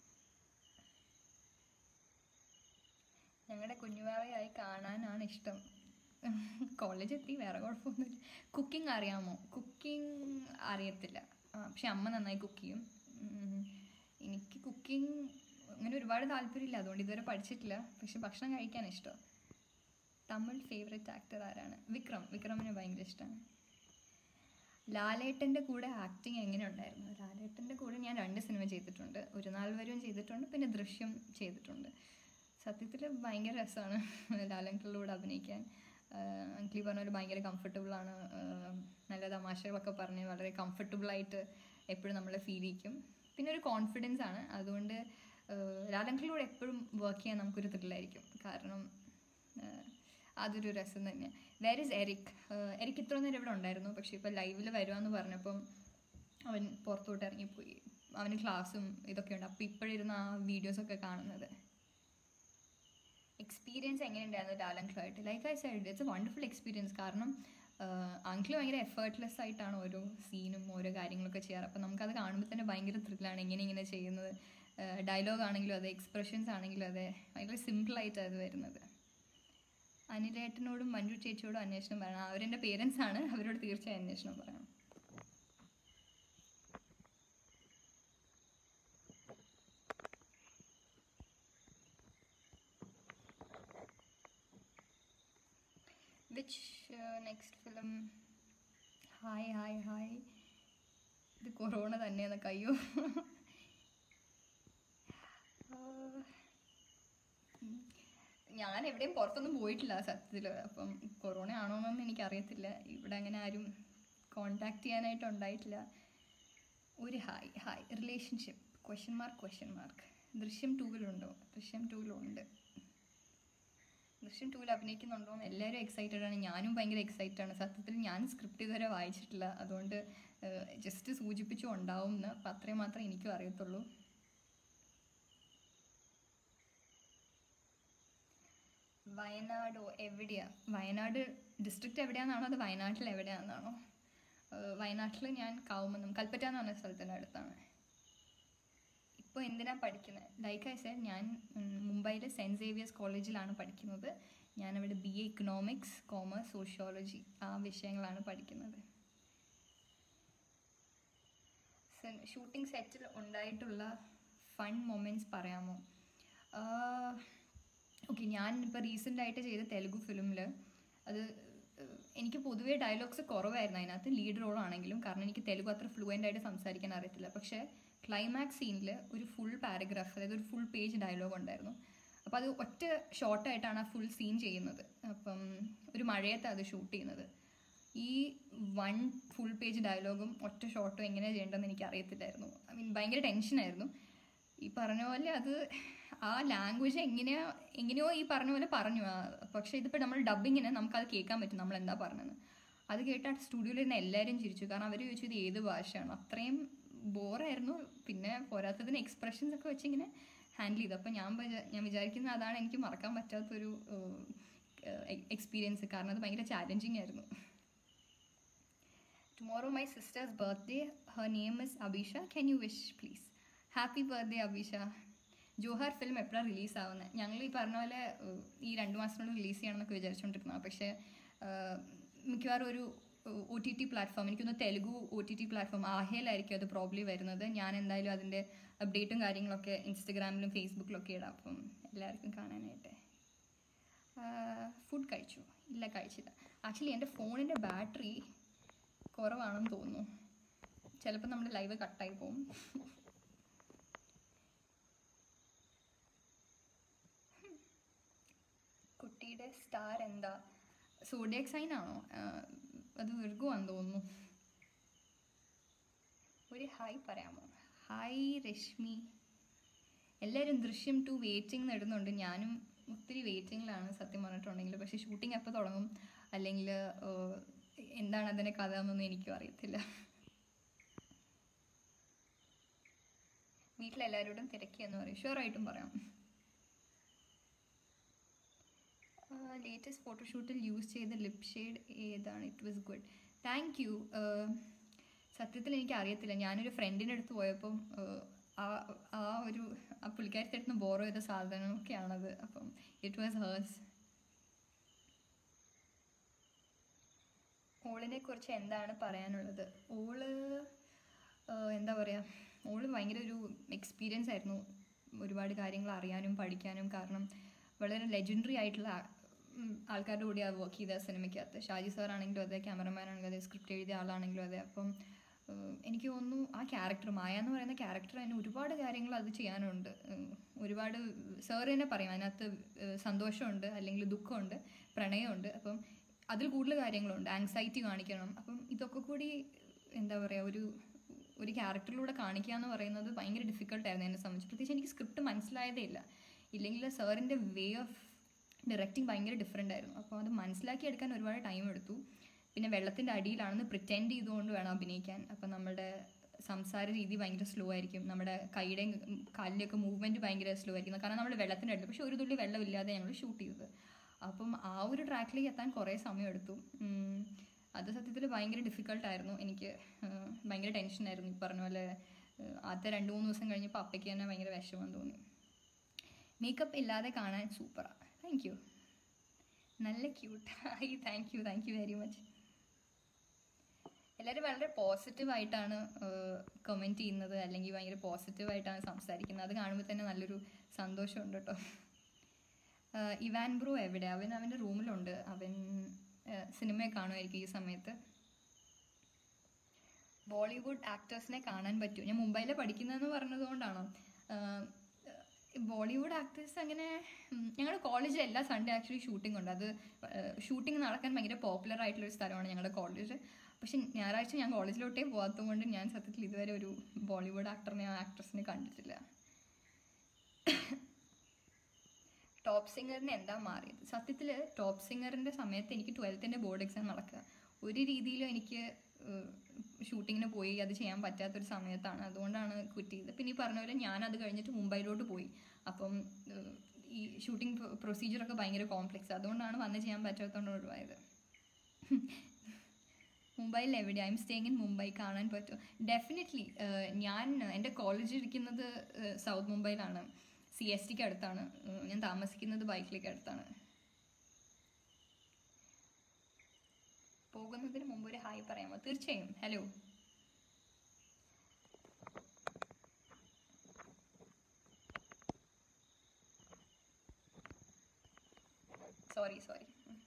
ഞങ്ങളുടെ കുഞ്ഞുവാവയായി കാണാനാണ് ഇഷ്ടം കോളേജ് എത്തി വേറെ കുഴപ്പമൊന്നുമില്ല കുക്കിംഗ് അറിയാമോ കുക്കിംഗ് അറിയത്തില്ല ആ, പക്ഷെ അമ്മ നന്നായി കുക്ക് ചെയ്യും ഉം, എനിക്ക് കുക്കിംഗ് അങ്ങനെ ഒരുപാട് താല്പര്യമില്ല അതുകൊണ്ട് ഇതുവരെ പഠിച്ചിട്ടില്ല പക്ഷെ ഭക്ഷണം കഴിക്കാൻ ഇഷ്ടം തമിഴ് ഫേവറേറ്റ് ആക്ടർ ആരാണ് വിക്രം വിക്രമിനെ ഭയങ്കര ഇഷ്ടമാണ് ലാലേട്ടൻ്റെ കൂടെ ആക്ടിങ് എങ്ങനെ ഉണ്ടായിരുന്നു ലാലേട്ടൻ്റെ കൂടെ ഞാൻ രണ്ട് സിനിമ ചെയ്തിട്ടുണ്ട് ഒരു നാൾ വരെയും ചെയ്തിട്ടുണ്ട് പിന്നെ ദൃശ്യം ചെയ്തിട്ടുണ്ട് സത്യത്തിൽ ഭയങ്കര രസമാണ് ലാലേട്ടൻ്റെ കൂടെ അഭിനയിക്കാൻ അങ്കിളി പറഞ്ഞ പോലെ ഭയങ്കര കംഫർട്ടബിളാണ് നല്ല തമാശകളൊക്കെ പറഞ്ഞ് വളരെ കംഫർട്ടബിളായിട്ട് എപ്പോഴും നമ്മൾ ഫീൽ ചെയ്യിക്കും പിന്നെ ഒരു കോൺഫിഡൻസ് ആണ് അതുകൊണ്ട് ലാലങ്കിലൂടെ എപ്പോഴും വർക്ക് ചെയ്യാൻ നമുക്കൊരു ത്രില്ലായിരിക്കും കാരണം ആഹ് അതൊരു രസം തന്നെയാണ് വേർ ഇസ് എറിക് എറിക് ഇത്ര നേരം ഇവിടെ ഉണ്ടായിരുന്നു പക്ഷേ ഇപ്പോൾ ലൈവിൽ വരുവാന്ന് പറഞ്ഞപ്പം അവൻ പുറത്തോട്ട് ഇറങ്ങിപ്പോയി അവന് ക്ലാസ്സും ഇതൊക്കെ ഉണ്ട് അപ്പോൾ ഇപ്പോഴിരുന്ന് ആ വീഡിയോസൊക്കെ കാണുന്നത് എക്സ്പീരിയൻസ് എങ്ങനെയുണ്ടായിരുന്നു ലാലങ്കിളുമായിട്ട് like I said it's a wonderful experience കാരണം അങ്കിൾ ഭയങ്കര എഫേർട്ട്ലെസ് ആയിട്ടാണ് ഓരോ സീനും ഓരോ കാര്യങ്ങളൊക്കെ ചെയ്യാറ് അപ്പം നമുക്കത് കാണുമ്പോൾ തന്നെ ഭയങ്കര ത്രില്ലാണ് ഇങ്ങനെ ഇങ്ങനെ ചെയ്യുന്നത് ഡയലോഗ് ആണെങ്കിലും അതെ എക്സ്പ്രഷൻസ് ആണെങ്കിലും അതെ ഭയങ്കര സിമ്പിളായിട്ടാണ് അത് വരുന്നത് അനിലേട്ടനോടും മഞ്ജു ചേച്ചിയോടും അന്വേഷണം പറയണം അവരെൻ്റെ പേരൻസ് ആണ് അവരോട് തീർച്ചയായും അന്വേഷണം പറയണം which next film hi hi hi ഇത് കൊറോണ തന്നെയെന്നൊക്കെ അയ്യോ ആഹ് ഉം. ഞാൻ എവിടെയും പുറത്തൊന്നും പോയിട്ടില്ല സത്യത്തിൽ അപ്പം കൊറോണ ആണോ എന്നൊന്നും എനിക്കറിയത്തില്ല ഇവിടെ അങ്ങനെ ആരും കോണ്ടാക്ട് ചെയ്യാനായിട്ട് ഉണ്ടായിട്ടില്ല ഒരു hi hi relationship question mark question mark Drishyam ടൂവിലുണ്ടോ ദൃശ്യം ടൂവിലുണ്ട് ദൃശ്യം ടൂവിൽ അഭിനയിക്കുന്നുണ്ടോ എന്ന് എല്ലാവരും എക്സൈറ്റഡ് ആണ് ഞാനും ഭയങ്കര എക്സൈറ്റഡ് ആണ് സത്യത്തിൽ ഞാൻ സ്ക്രിപ്റ്റ് ഇതുവരെ വായിച്ചിട്ടില്ല അതുകൊണ്ട് ജസ്റ്റ് സൂചിപ്പിച്ചു ഉണ്ടാവും എന്ന് അപ്പം അത്രയും മാത്രമേ എനിക്കും അറിയത്തുള്ളൂ വയനാടോ എവിടെയാ വയനാട് ഡിസ്ട്രിക്റ്റ് എവിടെയാണെന്നാണോ അത് വയനാട്ടിൽ എവിടെയാണെന്നാണോ വയനാട്ടിൽ ഞാൻ കാവുമന്നം കൽപ്പറ്റ എന്ന് പറഞ്ഞ സ്ഥലത്തിൻ്റെ അടുത്താണ് ഇപ്പോൾ എന്തിനാ പഠിക്കുന്നത് ലൈക്ക് ഐ സൈഡ് ഞാൻ ഉം, മുംബൈയിലെ സെൻറ്റ് സേവിയേഴ്സ് കോളേജിലാണ് പഠിക്കുന്നത് ഞാനവിടെ B A economics commerce sociology ആ വിഷയങ്ങളാണ് പഠിക്കുന്നത് ഷൂട്ടിംഗ് സെറ്റിൽ ഉണ്ടായിട്ടുള്ള ഫൺ മൊമെൻറ്റ്സ് പറയാമോ ഓക്കെ ഞാൻ ഇപ്പോൾ റീസെൻ്റ് ആയിട്ട് ചെയ്ത തെലുഗു ഫിലിമിൽ അത് ഏഹ്, എനിക്ക് പൊതുവേ ഡയലോഗ്സ് കുറവായിരുന്നു അതിനകത്ത് ലീഡ് റോൾ ആണെങ്കിലും കാരണം എനിക്ക് തെലുഗു അത്ര ഫ്ലുവൻ്റ് ആയിട്ട് സംസാരിക്കാൻ അറിയത്തില്ല പക്ഷേ ക്ലൈമാക്സ് സീനിൽ ഒരു ഫുൾ പാരഗ്രാഫ് അതായത് ഒരു ഫുൾ പേജ് ഡയലോഗ് ഉണ്ടായിരുന്നു അപ്പോൾ അത് ഒറ്റ ഷോർട്ടായിട്ടാണ് ആ ഫുൾ സീൻ ചെയ്യുന്നത് അപ്പം ഒരു മഴയത്ത് അത് ഷൂട്ട് ചെയ്യുന്നത് ഈ വൺ ഫുൾ പേജ് ഡയലോഗും ഒറ്റ ഷോട്ടും എങ്ങനെയാണ് ചെയ്യേണ്ടതെന്ന് എനിക്ക് അറിയത്തില്ലായിരുന്നു ഐ മീൻ ഭയങ്കര ടെൻഷനായിരുന്നു ഈ പറഞ്ഞ പോലെ അത് ആ ലാംഗ്വേജ് എങ്ങനെയാ എങ്ങനെയോ ഈ പറഞ്ഞ പോലെ പറഞ്ഞു ആ, പക്ഷേ ഇതിപ്പോൾ നമ്മൾ ഡബിങ്ങിന് നമുക്കത് കേൾക്കാൻ പറ്റും നമ്മൾ എന്താ പറഞ്ഞത് അത് കേട്ടാ സ്റ്റുഡിയോയിലിരുന്ന് എല്ലാവരും ചിരിച്ചു കാരണം അവർ ചോദിച്ചു ഇത് ഏത് ഭാഷയാണ് അത്രയും ബോറായിരുന്നു പിന്നെ പോരാത്തതിന് എക്സ്പ്രഷൻസ് ഒക്കെ വെച്ച് ഇങ്ങനെ ഹാൻഡിൽ ചെയ്തു അപ്പോൾ ഞാൻ വിചാ- ഞാൻ വിചാരിക്കുന്ന അതാണ് എനിക്ക് മറക്കാൻ പറ്റാത്തൊരു എക്സ്പീരിയൻസ് കാരണം അത് ഭയങ്കര ചാലഞ്ചിങ് ആയിരുന്നു tomorrow my sister's birthday her name is Abisha can you wish please happy birthday Abisha Johar film എപ്പോഴാണ് റിലീസ് ആവുന്നത് ഞങ്ങൾ ഈ പറഞ്ഞ പോലെ ഏഹ്, ഈ രണ്ട് മാസത്തിനുള്ളിൽ റിലീസ് ചെയ്യണമെന്നൊക്കെ വിചാരിച്ചുകൊണ്ടിരുന്നതാണ് പക്ഷേ ഏഹ്, മിക്കവാറും ഒരു ഒ ടി ടി പ്ലാറ്റ്ഫോം എനിക്കൊന്ന് Telugu O T T platform ആഹയിലായിരിക്കും അത് പ്രോബ്ലി വരുന്നത് ഞാൻ എന്തായാലും അതിൻ്റെ അപ്ഡേറ്റും കാര്യങ്ങളൊക്കെ ഇൻസ്റ്റഗ്രാമിലും ഫേസ്ബുക്കിലൊക്കെ ഇടാം അപ്പം എല്ലാവർക്കും കാണാനായിട്ട് ഫുഡ് കഴിച്ചു ഇല്ല കഴിച്ചില്ല ആക്ച്വലി എൻ്റെ ഫോണിൻ്റെ ബാറ്ററി കുറവാണെന്ന് തോന്നുന്നു ചിലപ്പോൾ നമ്മുടെ ലൈവ് കട്ടായി പോകും സ്റ്റാർ എന്താ സോഡിയക് സൈൻ ആണോ ആഹ് അത് വിർഗുവാന്ന് തോന്നുന്നു ഒരു ഹായ് പറയാമോ ഹായ് രശ്മി എല്ലാവരും ദൃശ്യം ടു വെയിറ്റിംഗ് ഇടുന്നുണ്ട് ഞാനും ഒത്തിരി വെയിറ്റിങ്ങിലാണ് സത്യം പറഞ്ഞിട്ടുണ്ടെങ്കിൽ പക്ഷേ ഷൂട്ടിംഗ് എപ്പോൾ തുടങ്ങും അല്ലെങ്കിൽ എന്താണ് അതിൻ്റെ കഥ എന്നൊന്നും എനിക്കും അറിയത്തില്ല വീട്ടിലെല്ലാവരോടും തിരക്കിയെന്ന് പറയും ഷുവറായിട്ടും പറയാം ലേറ്റസ്റ്റ് ഫോട്ടോഷൂട്ടിൽ യൂസ് ചെയ്ത ലിപ് ഷെയ്ഡ് ഏതാണ് it was good thank you സത്യത്തിൽ എനിക്ക് അറിയത്തില്ല ഞാനൊരു ഫ്രണ്ടിൻ്റെ അടുത്ത് പോയപ്പം ആഹ്, ആ ആ ഒരു ആ പുള്ളിക്കാരത്തെ അടുത്ത് ബോറോ ചെയ്ത സാധനമൊക്കെയാണത് അപ്പം ഇറ്റ് വാസ് ഹേഴ്സ് ഓളിനെ കുറിച്ച് എന്താണ് പറയാനുള്ളത് ഓള് ആഹ്, എന്താ പറയുക ഓള് ഭയങ്കര ഒരു എക്സ്പീരിയൻസ് ആയിരുന്നു ഒരുപാട് കാര്യങ്ങൾ അറിയാനും പഠിക്കാനും കാരണം വളരെ ലെജൻഡറി ആയിട്ടുള്ള ആ- ഉം, ആൾക്കാരുടെ കൂടെയാണ് വർക്ക് ചെയ്ത സിനിമയ്ക്കകത്ത് ഷാജി സാർ ആണെങ്കിലും അതെ ക്യാമറമാൻ ആണെങ്കിലും അതെ സ്ക്രിപ്റ്റ് എഴുതിയ ആളാണെങ്കിലും അതെ അപ്പം ഉം, എനിക്ക് തോന്നുന്നു ആ ക്യാരക്ടർ മായ എന്ന് പറയുന്ന ക്യാരക്ടർ തന്നെ ഒരുപാട് കാര്യങ്ങൾ അത് ചെയ്യാനുണ്ട് ഉം, ഒരുപാട് സാർ തന്നെ പറയും അതിനകത്ത് ഏഹ്, സന്തോഷമുണ്ട് അല്ലെങ്കിൽ ദുഃഖമുണ്ട് പ്രണയമുണ്ട് അപ്പം അതിൽ കൂടുതൽ കാര്യങ്ങളുണ്ട് ആങ്സൈറ്റി കാണിക്കണം അപ്പം ഇതൊക്കെ കൂടി എന്താ പറയുക ഒരു ഒരു ക്യാരക്ടറിലൂടെ കാണിക്കുക എന്ന് പറയുന്നത് ഭയങ്കര ഡിഫിക്കൽട്ടായിരുന്നു എന്നെ സംബന്ധിച്ച് പ്രത്യേകിച്ച് എനിക്ക് സ്ക്രിപ്റ്റ് മനസ്സിലായതേ ഇല്ല ഇല്ലെങ്കിൽ സാറിൻ്റെ വേ ഓഫ് ഡയറക്റ്റിംഗ് ഭയങ്കര ഡിഫറെൻ്റ് ആയിരുന്നു അപ്പോൾ അത് മനസ്സിലാക്കി എടുക്കാൻ ഒരുപാട് ടൈം എടുത്തു പിന്നെ വെള്ളത്തിൻ്റെ അടിയിലാണെന്ന് പ്രിറ്റെൻഡ് ചെയ്തുകൊണ്ട് വേണം അഭിനയിക്കാൻ അപ്പം നമ്മുടെ സംസാര രീതി ഭയങ്കര സ്ലോ ആയിരിക്കും നമ്മുടെ കൈയുടെയും കാലിൻ്റെയൊക്കെ മൂവ്മെൻറ്റ് ഭയങ്കര സ്ലോ ആയിരിക്കും കാരണം നമ്മൾ വെള്ളത്തിൻ്റെ അടിയിൽ പക്ഷേ ഒരു തുള്ളി വെള്ളമില്ലാതെ ഞങ്ങൾ ഷൂട്ട് ചെയ്തത് അപ്പം ആ ഒരു ട്രാക്കിലേക്ക് എത്താൻ കുറേ സമയം എടുത്തു ഉം, അത് സത്യത്തിൽ ഭയങ്കര ഡിഫിക്കൽട്ടായിരുന്നു എനിക്ക് ഉം, ഭയങ്കര ടെൻഷനായിരുന്നു ഈ പറഞ്ഞ പോലെ ഉം, ആദ്യത്തെ രണ്ട് മൂന്ന് ദിവസം കഴിഞ്ഞപ്പോൾ അപ്പയ്ക്ക് തന്നെ ഭയങ്കര വിഷമം തോന്നി മേക്കപ്പ് ഇല്ലാതെ കാണാൻ സൂപ്പറാണ് താങ്ക് യു നല്ല cute hi thank you thank you very much എല്ലാവരും വളരെ പോസിറ്റീവായിട്ടാണ് കമൻറ്റ് ചെയ്യുന്നത് അല്ലെങ്കിൽ ഭയങ്കര പോസിറ്റീവായിട്ടാണ് സംസാരിക്കുന്നത് അത് കാണുമ്പോൾ തന്നെ നല്ലൊരു സന്തോഷമുണ്ട് കേട്ടോ ആഹ് ഇവാൻ ബ്രോ എവിടെ അവൻ അവൻ്റെ റൂമിലുണ്ട് അവൻ സിനിമയെ കാണുമായിരിക്കും ഈ സമയത്ത് ബോളിവുഡ് ആക്ടേഴ്സിനെ കാണാൻ പറ്റും ഞാൻ മുംബൈയിൽ പഠിക്കുന്നതെന്ന് പറഞ്ഞതുകൊണ്ടാണോ ആഹ് ബോളിവുഡ് ആക്ടേഴ്സ് അങ്ങനെ ഞങ്ങളുടെ കോളേജിൽ എല്ലാ സൺഡേ ആക്ച്വലി ഷൂട്ടിംഗ് ഉണ്ട് അത് ഷൂട്ടിംഗ് നടക്കാൻ ഭയങ്കര പോപ്പുലർ ആയിട്ടുള്ള ഒരു സ്ഥലമാണ് ഞങ്ങളുടെ കോളേജ് പക്ഷെ ഞായറാഴ്ച ഞാൻ കോളേജിലോട്ടേ പോകാത്തത് കൊണ്ട് ഞാൻ സത്യത്തിൽ ഇതുവരെ ഒരു ബോളിവുഡ് ആക്ടറിനെ ആക്ട്രസിനെ കണ്ടിട്ടില്ല ടോപ്പ് സിംഗറിന് എന്താ മാറിയത് സത്യത്തിൽ ടോപ്പ് സിംഗറിൻ്റെ സമയത്ത് എനിക്ക് ട്വൽത്തിൻ്റെ ബോർഡ് എക്സാം നടക്കുക ഒരു രീതിയിലും എനിക്ക് ഷൂട്ടിങ്ങിന് പോയി അത് ചെയ്യാൻ പറ്റാത്തൊരു സമയത്താണ് അതുകൊണ്ടാണ് ക്വിറ്റ് ചെയ്തത് പിന്നെ ഈ പറഞ്ഞ പോലെ ഞാൻ അത് കഴിഞ്ഞിട്ട് മുംബൈയിലോട്ട് പോയി അപ്പം ഏഹ്, ഈ ഷൂട്ടിംഗ് പ്രൊസീജിയറൊക്കെ ഭയങ്കര കോംപ്ലക്സ് അതുകൊണ്ടാണ് വന്ന് ചെയ്യാൻ പറ്റാത്തതുകൊണ്ട് ഒഴിവായത് മുംബൈയിൽ എവിടെ I'm staying in Mumbai കാണാൻ പറ്റും ഡെഫിനറ്റ്ലി ഞാൻ എൻ്റെ കോളേജ് ഇരിക്കുന്നത് സൗത്ത് മുംബൈയിലാണ് സി എസ് ടിക്ക് അടുത്താണ് ഏഹ് ഞാൻ താമസിക്കുന്നത് ബൈക്കിലേക്ക് അടുത്താണ് പോകുന്നതിന് മുമ്പ് ഒരു ഹായ് പറയാമോ തീർച്ചയായും ഹലോ സോറി സോറി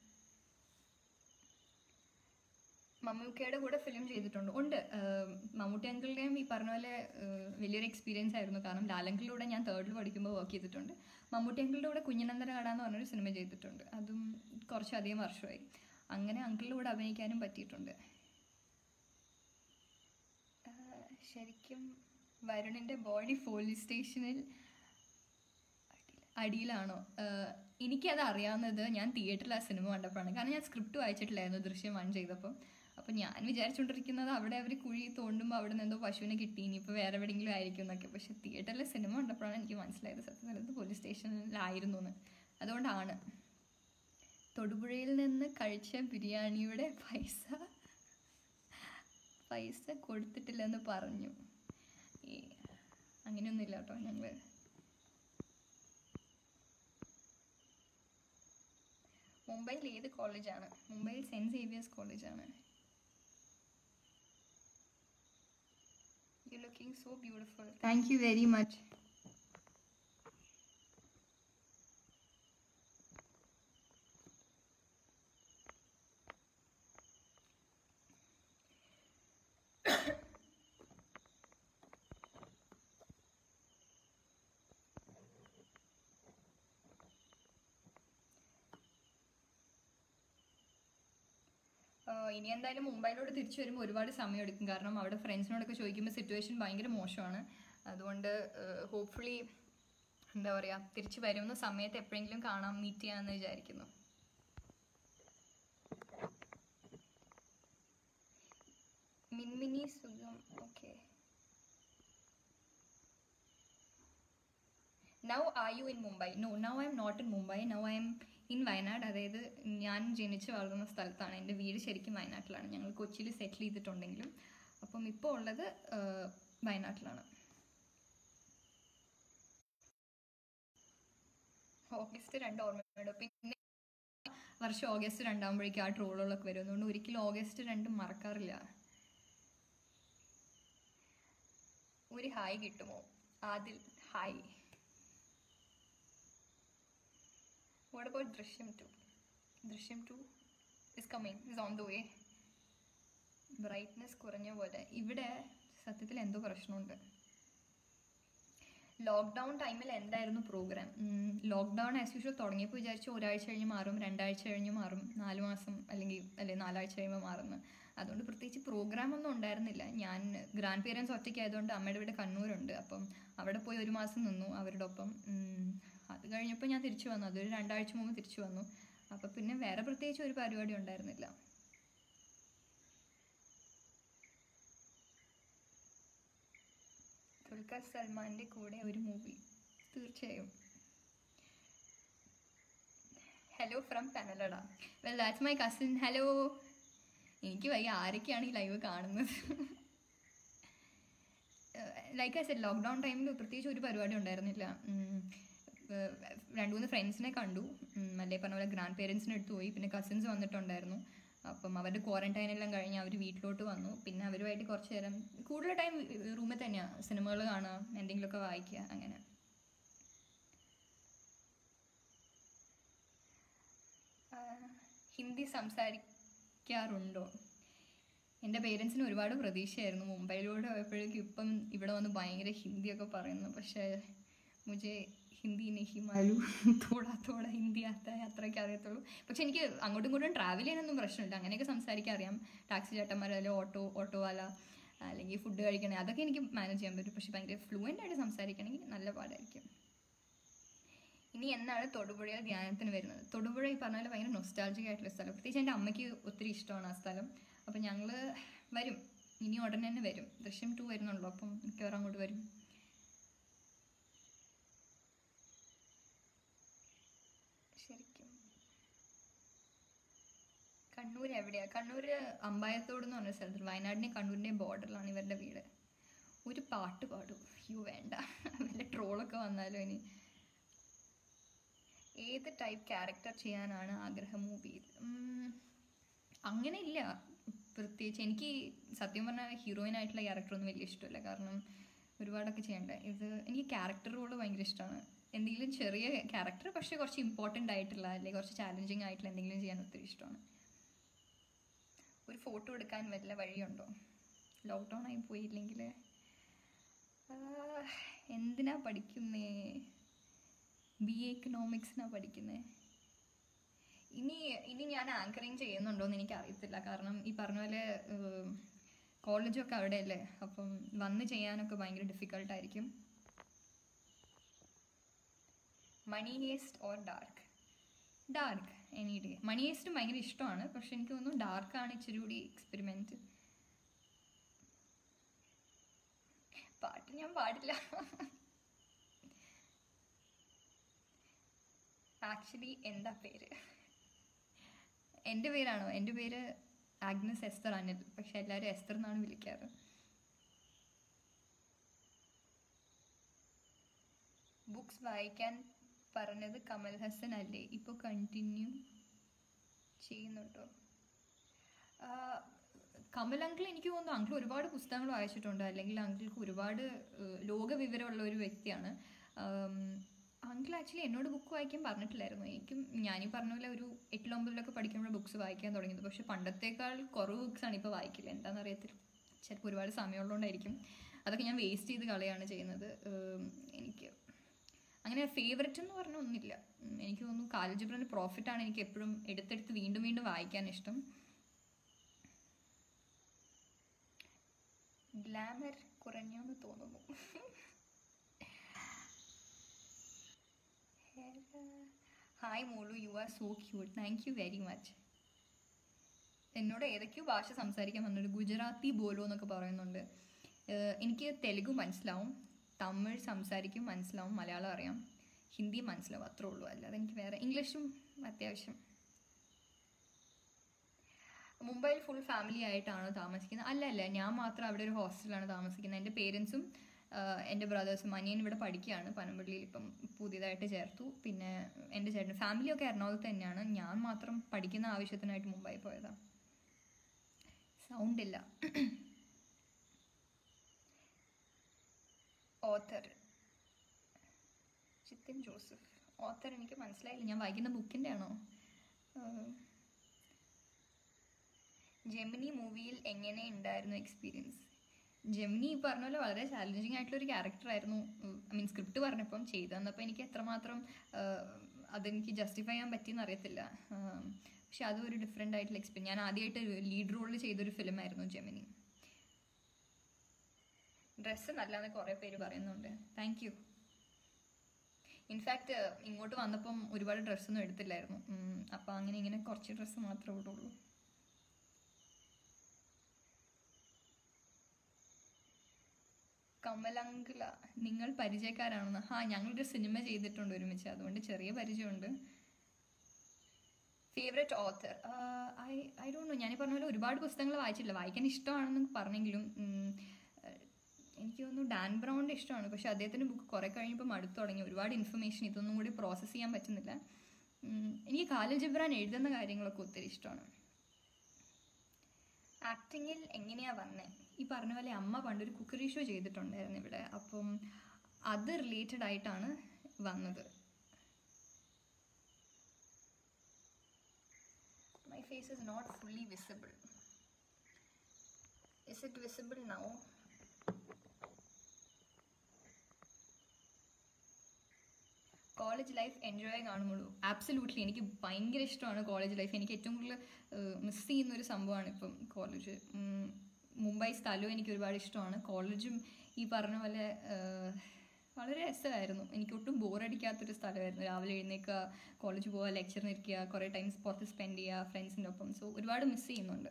മമ്മൂക്കയുടെ കൂടെ ഫിലിം ചെയ്തിട്ടുണ്ട് ഉണ്ട് ആഹ് മമ്മൂട്ടി അങ്കിളുടെയും ഈ പറഞ്ഞ പോലെ ആഹ് വലിയൊരു എക്സ്പീരിയൻസ് ആയിരുന്നു കാരണം ലാലങ്കിലൂടെ ഞാൻ തേർഡിൽ പഠിക്കുമ്പോൾ വർക്ക് ചെയ്തിട്ടുണ്ട് മമ്മൂട്ടി അങ്കിളുടെ കൂടെ കുഞ്ഞനന്ദന കട എന്ന് പറഞ്ഞൊരു സിനിമ ചെയ്തിട്ടുണ്ട് അതും കുറച്ചധികം വർഷമായി അങ്ങനെ അങ്കിളിൻ്റെ കൂടെ അഭിനയിക്കാനും പറ്റിയിട്ടുണ്ട് ആഹ് ശരിക്കും വരുണിൻ്റെ ബോഡി പോലീസ് സ്റ്റേഷനിൽ അടിയിലാണോ ആഹ് എനിക്കത് അറിയാവുന്നത് ഞാൻ തിയേറ്ററിൽ ആ സിനിമ കണ്ടപ്പോഴാണ് കാരണം ഞാൻ സ്ക്രിപ്റ്റ് വായിച്ചിട്ടില്ലായിരുന്നു ദൃശ്യം വൺ ചെയ്തപ്പോൾ അപ്പം ഞാൻ വിചാരിച്ചുകൊണ്ടിരിക്കുന്നത് അവിടെ അവർ കുഴി തോണ്ടുമ്പോൾ അവിടെ നിന്ന് എന്തോ പശുവിനെ കിട്ടി ഇനിയിപ്പോൾ വേറെ എവിടെയെങ്കിലും ആയിരിക്കും എന്നൊക്കെ പക്ഷെ തിയേറ്ററിലെ സിനിമ കണ്ടപ്പോഴാണ് എനിക്ക് മനസ്സിലായത് സത്യത്തിൽ അത് പോലീസ് സ്റ്റേഷനിലായിരുന്നു എന്ന് അതുകൊണ്ടാണ് തൊടുപുഴയിൽ നിന്ന് കഴിച്ച ബിരിയാണിയുടെ പൈസ പൈസ കൊടുത്തിട്ടില്ലെന്ന് പറഞ്ഞു ഈ അങ്ങനെയൊന്നുമില്ല കേട്ടോ ഞങ്ങൾ മുംബൈയിൽ ഏത് കോളേജാണ് മുംബൈയിൽ സെൻറ്റ് സേവിയേഴ്സ് കോളേജാണ് you looking so beautiful thank you very much ആഹ് ഇനി എന്തായാലും മുംബൈയിലോട്ട് തിരിച്ചു വരുമ്പോൾ ഒരുപാട് സമയം എടുക്കും കാരണം അവിടെ ഫ്രണ്ട്സിനോടൊക്കെ ചോദിക്കുമ്പോൾ സിറ്റുവേഷൻ ഭയങ്കര മോശമാണ് അതുകൊണ്ട് ഹോപ്പ്ഫുള്ളി എന്താ പറയുക തിരിച്ചു വരുന്ന സമയത്ത് എപ്പോഴെങ്കിലും കാണാം മീറ്റ് ചെയ്യാമെന്ന് വിചാരിക്കുന്നു മിൻമിനി സുഖം okay now are you in Mumbai no now I'm not in Mumbai now I'm in Wayanad അതായത് ഞാൻ ജനിച്ച് വളർന്ന സ്ഥലത്താണ് എൻ്റെ വീട് ശരിക്കും വയനാട്ടിലാണ് ഞങ്ങൾ കൊച്ചിയിൽ സെറ്റിൽ ചെയ്തിട്ടുണ്ടെങ്കിലും അപ്പം ഇപ്പോൾ ഉള്ളത് ആ, വയനാട്ടിലാണ് ഓഗസ്റ്റ് രണ്ട് ഓർമ്മയുണ്ട് പിന്നെ വർഷം ഓഗസ്റ്റ് രണ്ടാകുമ്പോഴേക്കും ആ ട്രോളുകളൊക്കെ വരും അതുകൊണ്ട് ഒരിക്കലും ഓഗസ്റ്റ് രണ്ട് മറക്കാറില്ല ഒരു ഹായ് കിട്ടുമോ Adil hi what about Drishyam two Drishyam two is coming is on the way brightness കുറഞ്ഞ പോലെ ഇവിടെ സത്യത്തിൽ എന്തോ പ്രശ്നമുണ്ട് ലോക്ക്ഡൗൺ ടൈമിൽ എന്തായിരുന്നു പ്രോഗ്രാം ലോക്ക്ഡൗൺ ആസ് യൂഷ്വൽ തുടങ്ങിയപ്പോൾ വിചാരിച്ചു ഒരാഴ്ച കഴിഞ്ഞ് മാറും രണ്ടാഴ്ച കഴിഞ്ഞ് മാറും നാല് മാസം അല്ലെങ്കിൽ അല്ലെ നാലാഴ്ച കഴിയുമ്പോൾ മാറുന്നു അതുകൊണ്ട് പ്രത്യേകിച്ച് പ്രോഗ്രാം ഒന്നും ഉണ്ടായിരുന്നില്ല ഞാൻ ഗ്രാൻഡ് പേരൻസ് ഒറ്റയ്ക്കായതുകൊണ്ട് അമ്മയുടെ വീട് കണ്ണൂരുണ്ട് അപ്പം അവിടെ പോയി ഒരു മാസം നിന്നു അവരുടെ ഒപ്പം ഉം, അത് കഴിഞ്ഞപ്പോൾ ഞാൻ തിരിച്ചു വന്നു അതൊരു രണ്ടാഴ്ച മുമ്പ് തിരിച്ചു വന്നു അപ്പം പിന്നെ വേറെ പ്രത്യേകിച്ച് ഒരു പരിപാടി ഉണ്ടായിരുന്നില്ല ദുൽഖർ സൽമാന്റെ കൂടെ ഒരു മൂവി തീർച്ചയായും ഹലോ ഫ്രം കനലട well that's my cousin hello എനിക്ക് വയ്യ ആരൊക്കെയാണ് ഈ ലൈവ് കാണുന്നത് ലൈക്ക് ഐ സെഡ് ലോക്ക്ഡൗൺ ടൈമിൽ പ്രത്യേകിച്ച് ഒരു പരിപാടി ഉണ്ടായിരുന്നില്ല ഉം, ഏർ, രണ്ട് മൂന്ന് ഫ്രണ്ട്സിനെ കണ്ടു ഉം, അല്ലേ പറഞ്ഞ പോലെ ഗ്രാൻഡ് പേരൻസിനെ അടുത്ത് പോയി പിന്നെ കസിൻസ് വന്നിട്ടുണ്ടായിരുന്നു അപ്പം അവരുടെ ക്വാറന്റൈൻ എല്ലാം കഴിഞ്ഞ് അവർ വീട്ടിലോട്ട് വന്നു പിന്നെ അവരുമായിട്ട് കുറച്ച് നേരം കൂടുതൽ ടൈം റൂമിൽ തന്നെയാണ് സിനിമകൾ കാണുക എന്തെങ്കിലുമൊക്കെ വായിക്കുക അങ്ങനെ ആ, ഹിന്ദി സംസാരിക്കാറുണ്ടോ എൻ്റെ പേരൻസിന് ഒരുപാട് പ്രതീക്ഷയായിരുന്നു മുംബൈയിലൂടെ പോയപ്പോഴേക്കും ഇപ്പം ഇവിടെ വന്ന് ഭയങ്കര ഹിന്ദിയൊക്കെ പറയുന്നു പക്ഷേ മുझे ഹിന്ദി നെഹി മാലു തോടാ തോടാ ഹിന്ദി ആത്ത അത്രയൊക്കെ അറിയത്തുള്ളൂ പക്ഷെ എനിക്ക് അങ്ങോട്ടും ഇങ്ങോട്ടും ട്രാവൽ ചെയ്യാനൊന്നും പ്രശ്നമില്ല അങ്ങനെയൊക്കെ സംസാരിക്കാൻ അറിയാം ടാക്സി ചേട്ടന്മാർ അല്ലെങ്കിൽ ഓട്ടോ ഓട്ടോ വാല അല്ലെങ്കിൽ ഫുഡ് കഴിക്കണേ അതൊക്കെ എനിക്ക് മാനേജ് ചെയ്യാൻ പറ്റും പക്ഷെ ഭയങ്കര ഫ്ലുവൻ്റ് ആയിട്ട് സംസാരിക്കണമെങ്കിൽ നല്ല പാടായിരിക്കും ഇനി എന്നാണ് തൊടുപുഴയിൽ ധ്യാനത്തിന് വരുന്നത് തൊടുപുഴ ഈ പറഞ്ഞ പോലെ ഭയങ്കര നൊസ്റ്റാൾജിക് ആയിട്ടുള്ള സ്ഥലം പ്രത്യേകിച്ച് എൻ്റെ അമ്മയ്ക്ക് ഒത്തിരി ഇഷ്ടമാണ് ആ സ്ഥലം അപ്പം ഞങ്ങൾ വരും ഇനി ഉടനെ തന്നെ വരും ദൃശ്യം ടു വരുന്നുള്ളൂ അപ്പം മിക്കവാറും അങ്ങോട്ട് വരും ശരിക്കും കണ്ണൂർ എവിടെയാ കണ്ണൂർ അമ്പായത്തോട് എന്ന് പറഞ്ഞ സ്ഥലത്ത് വയനാടിൻ്റെ കണ്ണൂരിൻ്റെ ബോർഡറിലാണ് ഇവരുടെ വീട് ഒരു പാട്ട് പാടും യു വേണ്ട വല്ല ട്രോളൊക്കെ വന്നാലും ഇനി ഏത് ടൈപ്പ് ക്യാരക്ടർ ചെയ്യാനാണ് ആഗ്രഹം മൂവിയിൽ അങ്ങനെ ഇല്ല പ്രത്യേകിച്ച് എനിക്ക് സത്യം പറഞ്ഞാൽ ഹീറോയിൻ ആയിട്ടുള്ള ക്യാരക്ടർ ഒന്നും വലിയ ഇഷ്ടമല്ല കാരണം ഒരുപാടൊക്കെ ചെയ്യണ്ടേ ഇത് എനിക്ക് ക്യാരക്ടർ റോള് ഭയങ്കര ഇഷ്ടമാണ് എന്തെങ്കിലും ചെറിയ ക്യാരക്ടർ പക്ഷേ കുറച്ച് ഇമ്പോർട്ടൻ്റ് ആയിട്ടുള്ള അല്ലെങ്കിൽ കുറച്ച് ചാലഞ്ചിങ് ആയിട്ടുള്ള എന്തെങ്കിലും ചെയ്യാൻ ഒത്തിരി ഇഷ്ടമാണ് ഒരു ഫോട്ടോ എടുക്കാൻ വല്ല വഴിയുണ്ടോ ലോക്ക്ഡൗൺ ആയി പോയില്ലെങ്കിൽ എന്തിനാ പഠിക്കുന്നേ ബി എ എക്കണോമിക്സിനാണ് പഠിക്കുന്നത് ഇനി ഇനി ഞാൻ ആങ്കറിങ് ചെയ്യുന്നുണ്ടോ എന്ന് എനിക്ക് അറിയത്തില്ല കാരണം ഈ പറഞ്ഞ പോലെ കോളേജൊക്കെ അവിടെയല്ലേ അപ്പം വന്ന് ചെയ്യാനൊക്കെ ഭയങ്കര ഡിഫിക്കൽട്ടായിരിക്കും money heist or dark dark any day money ഹേസ്റ്റും ഭയങ്കര ഇഷ്ടമാണ് പക്ഷെ എനിക്ക് തോന്നുന്നു ഡാർക്കാണ് ഇച്ചിരി കൂടി എക്സ്പെരിമെൻറ്റ് പാട്ട് ഞാൻ പാടില്ല ആക്ച്വലി എന്താ പേര് എൻ്റെ പേരാണോ എൻ്റെ പേര് ആഗ്നസ് എസ്തർ അനിൽ പക്ഷെ എല്ലാവരും എസ്തർ എന്നാണ് വിളിക്കാറ് ബുക്സ് വായിക്കാൻ പറഞ്ഞത് കമൽ ഹസൻ അല്ലേ ഇപ്പോൾ കണ്ടിന്യൂ ചെയ്യുന്നുണ്ടോ ആ, കമൽ അങ്കിൾ എനിക്ക് തോന്നുന്നു അങ്കിൾ ഒരുപാട് പുസ്തകങ്ങൾ വായിച്ചിട്ടുണ്ട് അല്ലെങ്കിൽ അങ്കിൾക്ക് ഒരുപാട് ഏഹ്, ലോകവിവരമുള്ള ഒരു വ്യക്തിയാണ് അങ്കിൾ ആക്ച്വലി എന്നോട് ബുക്ക് വായിക്കാൻ പറഞ്ഞിട്ടില്ലായിരുന്നു എനിക്കും ഞാനീ പറഞ്ഞ പോലെ ഒരു എട്ടിൽ ഒമ്പതിലൊക്കെ പഠിക്കുമ്പോൾ ബുക്സ് വായിക്കാൻ തുടങ്ങിയത് പക്ഷെ പണ്ടത്തേക്കാൾ കുറവ് ബുക്സാണ് ഇപ്പോൾ വായിക്കില്ല എന്താണെന്ന് അറിയത്തില്ല ചിലപ്പോൾ ഒരുപാട് സമയമുള്ളതുകൊണ്ടായിരിക്കും അതൊക്കെ ഞാൻ വേസ്റ്റ് ചെയ്ത് കളയാണ് ചെയ്യുന്നത് ഏഹ്, എനിക്ക് അങ്ങനെ ഫേവററ്റ് എന്ന് പറഞ്ഞ ഒന്നുമില്ല ഉം, എനിക്ക് തോന്നുന്നു കാലജിബ്രൻ്റെ പ്രോഫിറ്റാണ് എനിക്ക് എപ്പോഴും എടുത്തെടുത്ത് വീണ്ടും വീണ്ടും വായിക്കാൻ ഇഷ്ടം ഗ്ലാമർ കുറഞ്ഞു എന്ന് തോന്നുന്നു ഹായ് മോളു you are so cute thank you very much എന്നോട് ഏതൊക്കെയോ ഭാഷ സംസാരിക്കാൻ വന്നൊരു ഗുജറാത്തി ബോലോ എന്നൊക്കെ പറയുന്നുണ്ട് ഏഹ് എനിക്ക് തെലുഗു മനസ്സിലാവും തമിഴ് സംസാരിക്കും മനസ്സിലാവും മലയാളം അറിയാം ഹിന്ദി മനസ്സിലാവും അത്രേ ഉള്ളൂ അല്ലാതെ എനിക്ക് വേറെ ഇംഗ്ലീഷും അത്യാവശ്യം മുംബൈയിൽ ഫുൾ ഫാമിലി ആയിട്ടാണോ താമസിക്കുന്നത് അല്ല അല്ല ഞാൻ മാത്രം അവിടെ ഒരു ഹോസ്റ്റലിലാണ് താമസിക്കുന്നത് എൻ്റെ പേരൻസും എൻ്റെ ബ്രദേഴ്സും അനിയൻ ഇവിടെ പഠിക്കുകയാണ് പനമ്പള്ളിയിൽ ഇപ്പം പുതിയതായിട്ട് ചേർത്തു പിന്നെ എൻ്റെ ചേട്ടൻ ഫാമിലിയൊക്കെ എറണാകുളത്ത് തന്നെയാണ് ഞാൻ മാത്രം പഠിക്കുന്ന ആവശ്യത്തിനായിട്ട് മുംബൈ പോയതാണ് സൗണ്ട് ഇല്ല ഓത്തർ ചിത്തിൻ ജോസഫ് ഓത്തർ എനിക്ക് മനസ്സിലായില്ല ഞാൻ വായിക്കുന്ന ബുക്കിൻ്റെ ആണോ ജെമിനി മൂവിയിൽ എങ്ങനെ ഉണ്ടായിരുന്നു എക്സ്പീരിയൻസ് ജെമിനി ഈ പറഞ്ഞ പോലെ വളരെ ചാലഞ്ചിങ് ആയിട്ടുള്ള ഒരു ക്യാരക്ടറായിരുന്നു ഐ മീൻ സ്ക്രിപ്റ്റ് പറഞ്ഞപ്പം ചെയ്തു തന്നപ്പോൾ എനിക്ക് എത്രമാത്രം ആഹ്, അതെനിക്ക് ജസ്റ്റിഫൈ ചെയ്യാൻ പറ്റിയെന്ന് അറിയത്തില്ല ആഹ്, പക്ഷെ അതും ഒരു ഡിഫറെൻ്റ് ആയിട്ടുള്ള എക്സ്പീരിയൻസ് ഞാൻ ആദ്യമായിട്ട് ലീഡ് റോളിൽ ചെയ്തൊരു ഫിലിമായിരുന്നു ജെമിനി ഡ്രസ്സ് നല്ലതെന്ന് കുറേ പേര് പറയുന്നുണ്ട് താങ്ക് യു ഇൻഫാക്റ്റ് ഇങ്ങോട്ട് വന്നപ്പം ഒരുപാട് ഡ്രസ്സൊന്നും എടുത്തില്ലായിരുന്നു ഉം, അപ്പം അങ്ങനെ ഇങ്ങനെ കുറച്ച് ഡ്രസ്സ് മാത്രമേ ഇടുള്ളൂ കമലങ്കിള നിങ്ങൾ പരിചയക്കാരാണെന്ന് ഹാ ഞങ്ങളൊരു സിനിമ ചെയ്തിട്ടുണ്ട് ഒരുമിച്ച് അതുകൊണ്ട് ചെറിയ പരിചയമുണ്ട് favourite author I I don't know ഞാൻ ഈ പറഞ്ഞ പോലെ ഒരുപാട് പുസ്തകങ്ങൾ വായിച്ചിട്ടില്ല വായിക്കാൻ ഇഷ്ടമാണെന്ന് പറഞ്ഞെങ്കിലും ഉം, ഏഹ്, എനിക്ക് തോന്നുന്നു ഡാൻ ബ്രൗണിൻ്റെ ഇഷ്ടമാണ് പക്ഷെ അദ്ദേഹത്തിൻ്റെ ബുക്ക് കുറെ കഴിഞ്ഞപ്പോൾ മടുത്തു തുടങ്ങി ഒരുപാട് ഇൻഫർമേഷൻ ഇതൊന്നും കൂടി പ്രോസസ്സ് ചെയ്യാൻ പറ്റുന്നില്ല ഉം, എനിക്ക് ഖാലിൽ ജിബ്രാൻ എഴുതുന്ന കാര്യങ്ങളൊക്കെ ഒത്തിരി ഇഷ്ടമാണ് ആക്ടിങ്ങിൽ എങ്ങനെയാ വന്നേ ഈ പറഞ്ഞ പോലെ അമ്മ പണ്ടൊരു കുക്കറി ഷോ ചെയ്തിട്ടുണ്ടായിരുന്നു ഇവിടെ അപ്പം അത് റിലേറ്റഡ് ആയിട്ടാണ് വന്നത് my face is not fully visible is it visible now college life enjoy കാണുമ്പോഴൂ ആബ്സല്യൂട്ട്ലി എനിക്ക് ഭയങ്കര ഇഷ്ടമാണ് കോളേജ് ലൈഫ് എനിക്ക് ഏറ്റവും കൂടുതൽ മിസ് ചെയ്യുന്ന ഒരു സംഭവമാണ് ഇപ്പം കോളേജ് മുംബൈ സ്ഥലവും എനിക്ക് ഒരുപാട് ഇഷ്ടമാണ് കോളേജും ഈ പറഞ്ഞ പോലെ ഏഹ്, വളരെ രസമായിരുന്നു എനിക്ക് ഒട്ടും ബോറടിക്കാത്തൊരു സ്ഥലമായിരുന്നു രാവിലെ എഴുന്നേൽക്കുക കോളേജ് പോവുക ലെക്ചറിന് ഇരിക്കുക കുറേ ടൈംസ് പുറത്ത് സ്പെൻഡ് ചെയ്യുക ഫ്രണ്ട്സിൻ്റെ ഒപ്പം സോ ഒരുപാട് മിസ് ചെയ്യുന്നുണ്ട്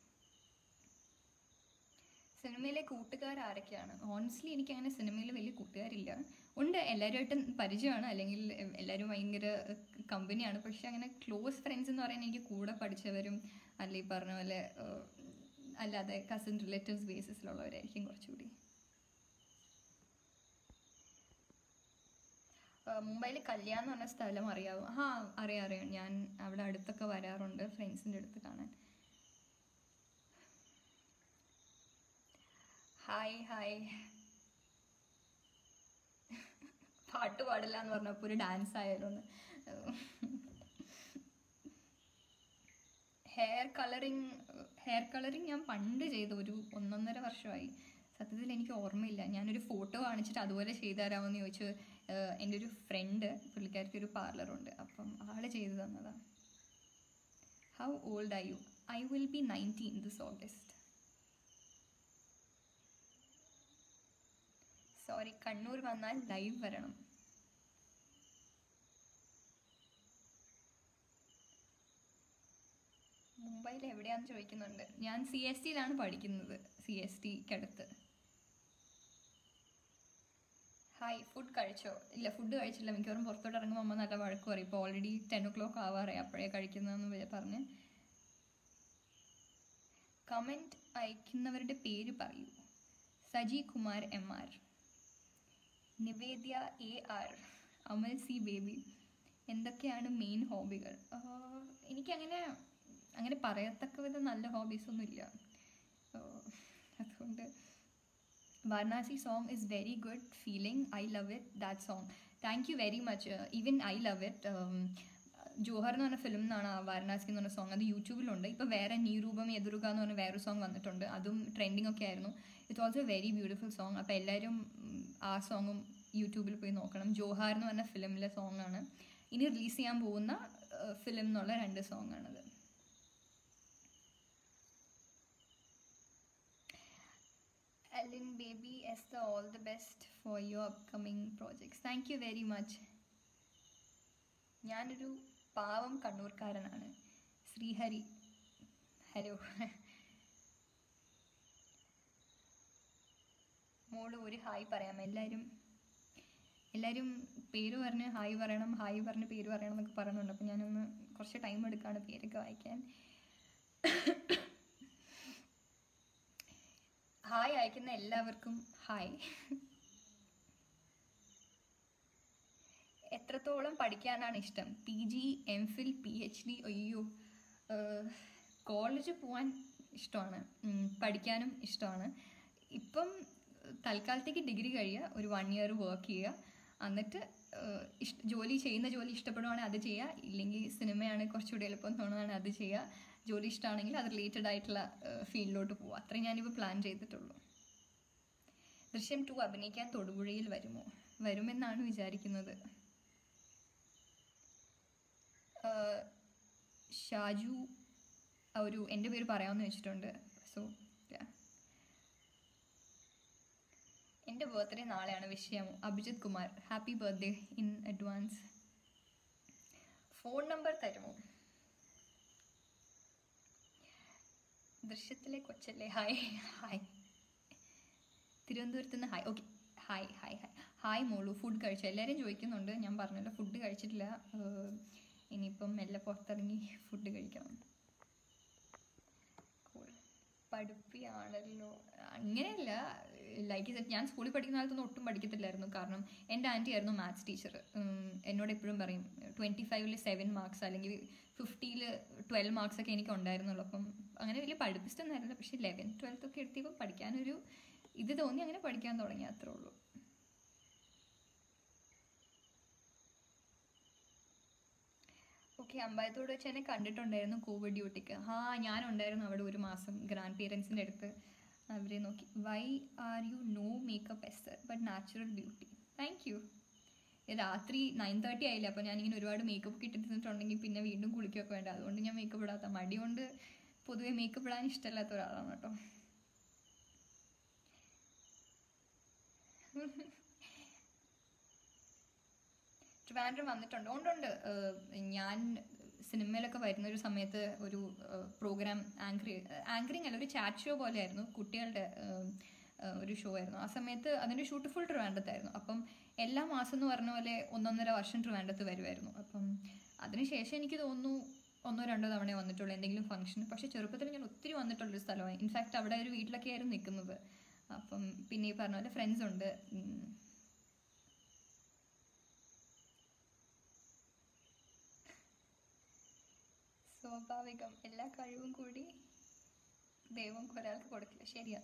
സിനിമയിലെ കൂട്ടുകാർ ആരൊക്കെയാണ് ഓൺസ്റ്റ്ലി എനിക്ക് അങ്ങനെ സിനിമയിൽ വലിയ കൂട്ടുകാരില്ല ഉണ്ട് എല്ലാവരുമായിട്ടും പരിചയമാണ് അല്ലെങ്കിൽ എല്ലാവരും ഭയങ്കര കമ്പനിയാണ് പക്ഷെ അങ്ങനെ ക്ലോസ് ഫ്രണ്ട്സ് എന്ന് പറയാൻ എനിക്ക് കൂടെ പഠിച്ചവരും അല്ല ഈ പറഞ്ഞ പോലെ ഏഹ്, അല്ലാതെ കസിൻ റിലേറ്റീവ്സ് ബേസിസിലുള്ളവരായിരിക്കും കുറച്ചുകൂടി മുംബൈയിൽ കല്യാണം എന്ന് പറഞ്ഞ സ്ഥലം അറിയാവോ ആ അറിയാം അറിയാം ഞാൻ അവിടെ അടുത്തൊക്കെ വരാറുണ്ട് ഫ്രണ്ട്സിൻ്റെ അടുത്ത് കാണാൻ ഹായ് ഹായ് പാട്ട് പാടില്ല എന്ന് പറഞ്ഞപ്പോൾ ഒരു ഡാൻസ് ആയാലോ എന്ന് ഹെയർ കളറിങ് ഹെയർ കളറിങ് ഞാൻ പണ്ട് ചെയ്തു ഒരു ഒന്നൊന്നര വർഷമായി സത്യത്തിൽ എനിക്ക് ഓർമ്മയില്ല ഞാനൊരു ഫോട്ടോ കാണിച്ചിട്ട് അതുപോലെ ചെയ്തു തരാമെന്ന് ചോദിച്ചു ഏഹ് എൻ്റെ ഒരു ഫ്രണ്ട് പുള്ളിക്കാർക്ക് ഒരു പാർലറുണ്ട് അപ്പം ആള് ചെയ്തു തന്നതാണ് how old are you I will be nineteen this August sorry Kannur വന്നാൽ ലൈവ് വരണം മുംബൈയിൽ എവിടെയാന്ന് ചോദിക്കുന്നുണ്ട് ഞാൻ സി എസ് ടിയിലാണ് പഠിക്കുന്നത് സി എസ് ടിക്കടുത്ത് ഹായ് ഫുഡ് കഴിച്ചോ ഇല്ല ഫുഡ് കഴിച്ചില്ല മിക്കവാറും പുറത്തോട്ട് ഇറങ്ങുമ്പോൾ അമ്മ നല്ല വഴക്ക് പറയും ഇപ്പോൾ ഓൾറെഡി ടെൻ ഒ ക്ലോക്ക് ആവാറായി അപ്പോഴേ കഴിക്കുന്നതെന്ന് പറഞ്ഞ് കമൻറ്റ് അയക്കുന്നവരുടെ പേര് പറയൂ Saji Kumar M R Nivedya A R Amal C Baby എന്തൊക്കെയാണ് മെയിൻ ഹോബികൾ എനിക്കങ്ങനെ അങ്ങനെ പറയത്തക്ക വിധം നല്ല ഹോബീസ് ഒന്നും ഇല്ല അതുകൊണ്ട് Varanasi song is very good feeling I love it that song thank you very much even I love it Johar എന്ന് പറഞ്ഞ ഫിലിം എന്നാണ് ആ വാരണാസി എന്ന് പറഞ്ഞ സോങ് അത് യൂട്യൂബിലുണ്ട് ഇപ്പോൾ വേറെ നീരൂപം എതിരുക എന്ന് പറഞ്ഞ വേറൊരു സോങ് വന്നിട്ടുണ്ട് അതും ട്രെൻഡിങ് ഒക്കെ ആയിരുന്നു it's also a very beautiful song അപ്പോൾ എല്ലാവരും ഉം, ആ സോങ്ങും യൂട്യൂബിൽ പോയി നോക്കണം ജോഹാർ എന്ന് പറഞ്ഞ ഫിലിമിലെ സോങ് ആണ് ഇനി റിലീസ് ചെയ്യാൻ പോകുന്ന ഫിലിം എന്നുള്ള രണ്ട് സോങ് ആണത് Alin Baby S the all the best for your upcoming projects thank you very much ഞാനൊരു പാവം കണ്ണൂർക്കാരനാണ് ശ്രീഹരി ഹലോ മോള് ഒരു ഹായ് പറയാം എല്ലാവരും എല്ലാവരും പേര് പറഞ്ഞ് ഹായ് പറയണം ഹായ് പറഞ്ഞ് പേര് പറയണം എന്നൊക്കെ പറയുന്നുണ്ട് അപ്പം ഞാനൊന്ന് കുറച്ച് ടൈം എടുക്കാണ് പേരൊക്കെ വായിക്കാൻ ഹായ് അയക്കുന്ന എല്ലാവർക്കും ഹായ് എത്രത്തോളം പഠിക്കാനാണ് ഇഷ്ടം P G M Phil P H D അയ്യോ കോളേജ് പോകാൻ ഇഷ്ടമാണ് ഉം, പഠിക്കാനും ഇഷ്ടമാണ് ഇപ്പം തൽക്കാലത്തേക്ക് ഡിഗ്രി കഴിയുക ഒരു വൺ ഇയർ വർക്ക് ചെയ്യുക എന്നിട്ട് ഏഹ്, ഇഷ് ജോലി ചെയ്യുന്ന ജോലി ഇഷ്ടപ്പെടുവാണെങ്കിൽ അത് ചെയ്യുക ഇല്ലെങ്കിൽ സിനിമയാണ് കുറച്ചുകൂടി എളുപ്പം തോന്നുകയാണെങ്കിൽ അത് ചെയ്യുക ജോലി ഇഷ്ടമാണെങ്കിൽ അത് റിലേറ്റഡ് ആയിട്ടുള്ള ഫീൽഡിലോട്ട് പോവുക അത്രയും ഞാനിപ്പോൾ പ്ലാൻ ചെയ്തിട്ടുള്ളൂ ദൃശ്യം ടു അഭിനയിക്കാൻ തൊടുപുഴയിൽ വരുമോ വരുമെന്നാണ് വിചാരിക്കുന്നത് ആഹ് ഷാജു ആ ഒരു എൻ്റെ പേര് പറയാമെന്ന് വെച്ചിട്ടുണ്ട് സോ എൻ്റെ ബർത്ത്ഡേ നാളെയാണ് വിഷയം Abhijith Kumar happy birthday in advance phone number തരുമോ ദൃശ്യത്തിലെ കൊച്ചല്ലേ ഹായ് ഹായ് തിരുവനന്തപുരത്ത് നിന്ന് hi okay hi hi hi hi മോളു ഫുഡ് കഴിച്ചു എല്ലാവരും ചോദിക്കുന്നുണ്ട് ഞാൻ പറഞ്ഞല്ലോ ഫുഡ് കഴിച്ചിട്ടില്ല ഏഹ് ഇനിയിപ്പം മെല്ലെ പുറത്തിറങ്ങി ഫുഡ് കഴിക്കണം Cool. പഠിപ്പിയാണല്ലോ അങ്ങനെയല്ല ലൈക്ക് ഇത് ഞാൻ സ്കൂളിൽ പഠിക്കുന്ന കാലത്തൊന്നും ഒട്ടും പഠിക്കത്തില്ലായിരുന്നു കാരണം എൻ്റെ ആൻറ്റി ആയിരുന്നു മാത്സ് ടീച്ചർ എന്നോട് എപ്പോഴും പറയും ട്വൻറ്റി ഫൈവില് സെവൻ മാർക്സ് അല്ലെങ്കിൽ ഫിഫ്റ്റിയിൽ ട്വൽവ് മാർക്സ് ഒക്കെ എനിക്ക് ഉണ്ടായിരുന്നുള്ളൂ അപ്പം അങ്ങനെ വലിയ പഠിപ്പിച്ചിട്ടൊന്നായിരുന്നില്ല പക്ഷേ ലെവൻ ട്വൽത്ത് ഒക്കെ എടുത്തപ്പോൾ പഠിക്കാനൊരു ഇത് തോന്നി അങ്ങനെ പഠിക്കാൻ തുടങ്ങി അത്രേ ഉള്ളൂ ഓക്കെ അമ്പായത്തോട് വെച്ച് എന്നെ കണ്ടിട്ടുണ്ടായിരുന്നു കോവിഡ് ഡ്യൂട്ടിക്ക് ആ ഞാനുണ്ടായിരുന്നു അവിടെ ഒരു മാസം ഗ്രാൻഡ് പേരൻസിൻ്റെ അടുത്ത് അവരെ നോക്കി why are you no makeup Esther but natural beauty thank you രാത്രി നയൻ തേർട്ടി ആയില്ല അപ്പോൾ ഞാനിങ്ങനെ ഒരുപാട് മേക്കപ്പ് ഒക്കെ ഇട്ടിട്ടുണ്ടെങ്കിൽ പിന്നെ വീണ്ടും കുളിക്കുകയൊക്കെ വേണ്ട അതുകൊണ്ട് ഞാൻ മേക്കപ്പ് ഇടാത്ത മടി കൊണ്ട് പൊതുവെ മേക്കപ്പ് ഇടാൻ ഇഷ്ടമില്ലാത്ത ഒരാളാണ് കേട്ടോ ട്രിവാൻഡ്രം വന്നിട്ടുണ്ട് ഉണ്ടുണ്ട് ഏഹ് ഞാൻ സിനിമയിലൊക്കെ വരുന്ന ഒരു സമയത്ത് ഒരു പ്രോഗ്രാം ആങ്കർ ആങ്കറിങ് അല്ല ഒരു ചാറ്റ് ഷോ പോലെയായിരുന്നു കുട്ടികളുടെ ഏഹ്, ഏഹ്, ഒരു ഷോ ആയിരുന്നു ആ സമയത്ത് അതിൻ്റെ ഷൂട്ട് ഫുൾ ട്രിവാൻഡ്രത്തായിരുന്നു അപ്പം എല്ലാ മാസം എന്ന് പറഞ്ഞ പോലെ ഒന്നൊന്നര വർഷം ട്രിവാൻഡ്രത്ത് വരുമായിരുന്നു അപ്പം അതിനുശേഷം എനിക്ക് തോന്നുന്നു ഒന്നോ രണ്ടോ തവണ വന്നിട്ടുള്ളൂ എന്തെങ്കിലും ഫംഗ്ഷൻ പക്ഷേ ചെറുപ്പത്തിൽ ഞാൻ ഒത്തിരി വന്നിട്ടുള്ളൊരു സ്ഥലമാണ് ഇൻഫാക്റ്റ് അവിടെ ഒരു വീട്ടിലൊക്കെ ആയിരുന്നു നിൽക്കുന്നത് അപ്പം പിന്നെ ഈ പറഞ്ഞ പോലെ ഫ്രണ്ട്സ് ഉണ്ട് ഉം. സ്വാഭാവികം എല്ലാ കഴിവും കൂടി ദൈവം ഒരാൾക്ക് കൊടുക്കില്ല ശരിയാ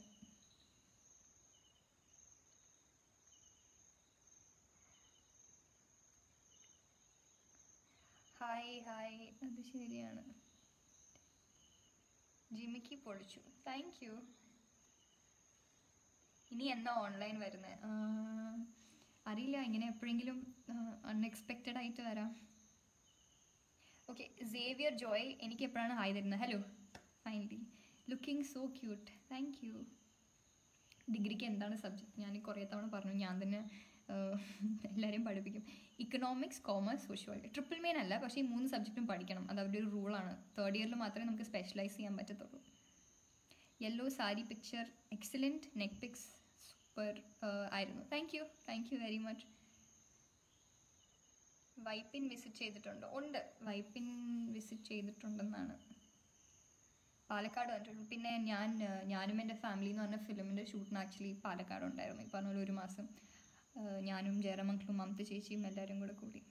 ഹായ് ഹായ് അത് ശരിയാണ് ജിമിക്ക് പൊളിച്ചു താങ്ക് യു ഇനി എന്നാ ഓൺലൈൻ വരുന്നത് അറിയില്ല ഇങ്ങനെ എപ്പോഴെങ്കിലും അൺഎക്സ്പെക്റ്റഡ് ആയിട്ട് വരാം ഓക്കെ സേവിയർ ജോയ് എനിക്ക് എപ്പോഴാണ് ഹായ് തരുന്നത് hello finally looking so cute thank you ഡിഗ്രിക്ക് എന്താണ് സബ്ജക്റ്റ് ഞാൻ കുറേ തവണ പറഞ്ഞു ഞാൻ തന്നെ ആഹ്, എല്ലാവരെയും പഠിപ്പിക്കും economics commerce sociology triple main അല്ല പക്ഷേ ഈ മൂന്ന് സബ്ജക്റ്റും പഠിക്കണം അത് അവരുടെ ഒരു റൂളാണ് തേർഡ് ഇയറിൽ മാത്രമേ നമുക്ക് സ്പെഷ്യലൈസ് ചെയ്യാൻ പറ്റത്തുള്ളൂ yellow sari picture excellent neck pics super ആയിരുന്നു thank you thank you very much Vypin visit ചെയ്തിട്ടുണ്ടോ ഉണ്ട് വൈപ്പിൻ വിസിറ്റ് ചെയ്തിട്ടുണ്ടെന്നാണ് പാലക്കാട് വന്നിട്ടുണ്ട് പിന്നെ ഞാൻ ആ, ഞാനും എൻ്റെ ഫാമിലി എന്ന് പറഞ്ഞ ഫിലിമിൻ്റെ ഷൂട്ടിന് ആക്ച്വലി പാലക്കാട് ഉണ്ടായിരുന്നു ഈ പറഞ്ഞ പോലെ ഒരു മാസം ആ, ഞാനും ജയറമംഗളും മമത ചേച്ചിയും എല്ലാവരും കൂടെ കൂടി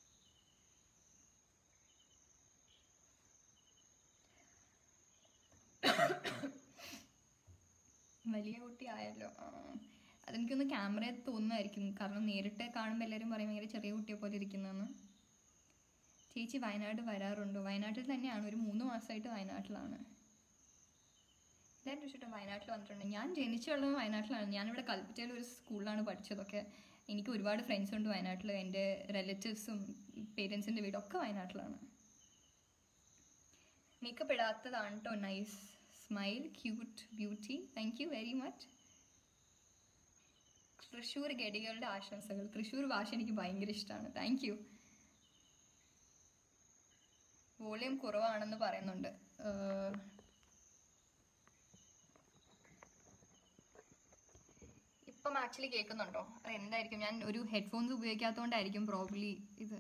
വലിയ കുട്ടി ആയല്ലോ ആ. അതെനിക്കൊന്ന് ക്യാമറയിൽ തോന്നുമായിരിക്കും കാരണം നേരിട്ട് കാണുമ്പോൾ എല്ലാവരും പറയും ഭയങ്കര ചെറിയ കുട്ടിയെ പോലെ ഇരിക്കുന്നതെന്ന് ചേച്ചി വയനാട് വരാറുണ്ടോ വയനാട്ടിൽ തന്നെയാണ് ഒരു മൂന്ന് മാസമായിട്ട് വയനാട്ടിലാണ് എല്ലാവരും ചോദിച്ചിട്ട് വയനാട്ടിൽ വന്നിട്ടുണ്ട് ഞാൻ ജനിച്ചുള്ളത് വയനാട്ടിലാണ് ഞാനിവിടെ കൽപ്പറ്റയിൽ ഒരു സ്കൂളിലാണ് പഠിച്ചതൊക്കെ എനിക്ക് ഒരുപാട് ഫ്രണ്ട്സ് ഉണ്ട് വയനാട്ടിൽ എൻ്റെ റിലേറ്റീവ്സും പേരൻസിൻ്റെ വീടൊക്കെ വയനാട്ടിലാണ് മേക്കപ്പ് ഇടാത്തതാണ് കേട്ടോ nice smile cute beauty thank you very much Thrissur ഗഡികളുടെ ആശംസകൾ തൃശ്ശൂർ ഭാഷ എനിക്ക് ഭയങ്കര ഇഷ്ടമാണ് താങ്ക് യു വോളിയം കുറവാണെന്ന് പറയുന്നുണ്ട് ഏഹ്, ഇപ്പം ആക്ച്വലി കേൾക്കുന്നുണ്ടോ അത് എന്തായിരിക്കും ഞാൻ ഒരു ഹെഡ്ഫോൺസ് ഉപയോഗിക്കാത്തതുകൊണ്ടായിരിക്കും പ്രോബ്ലി ഇത്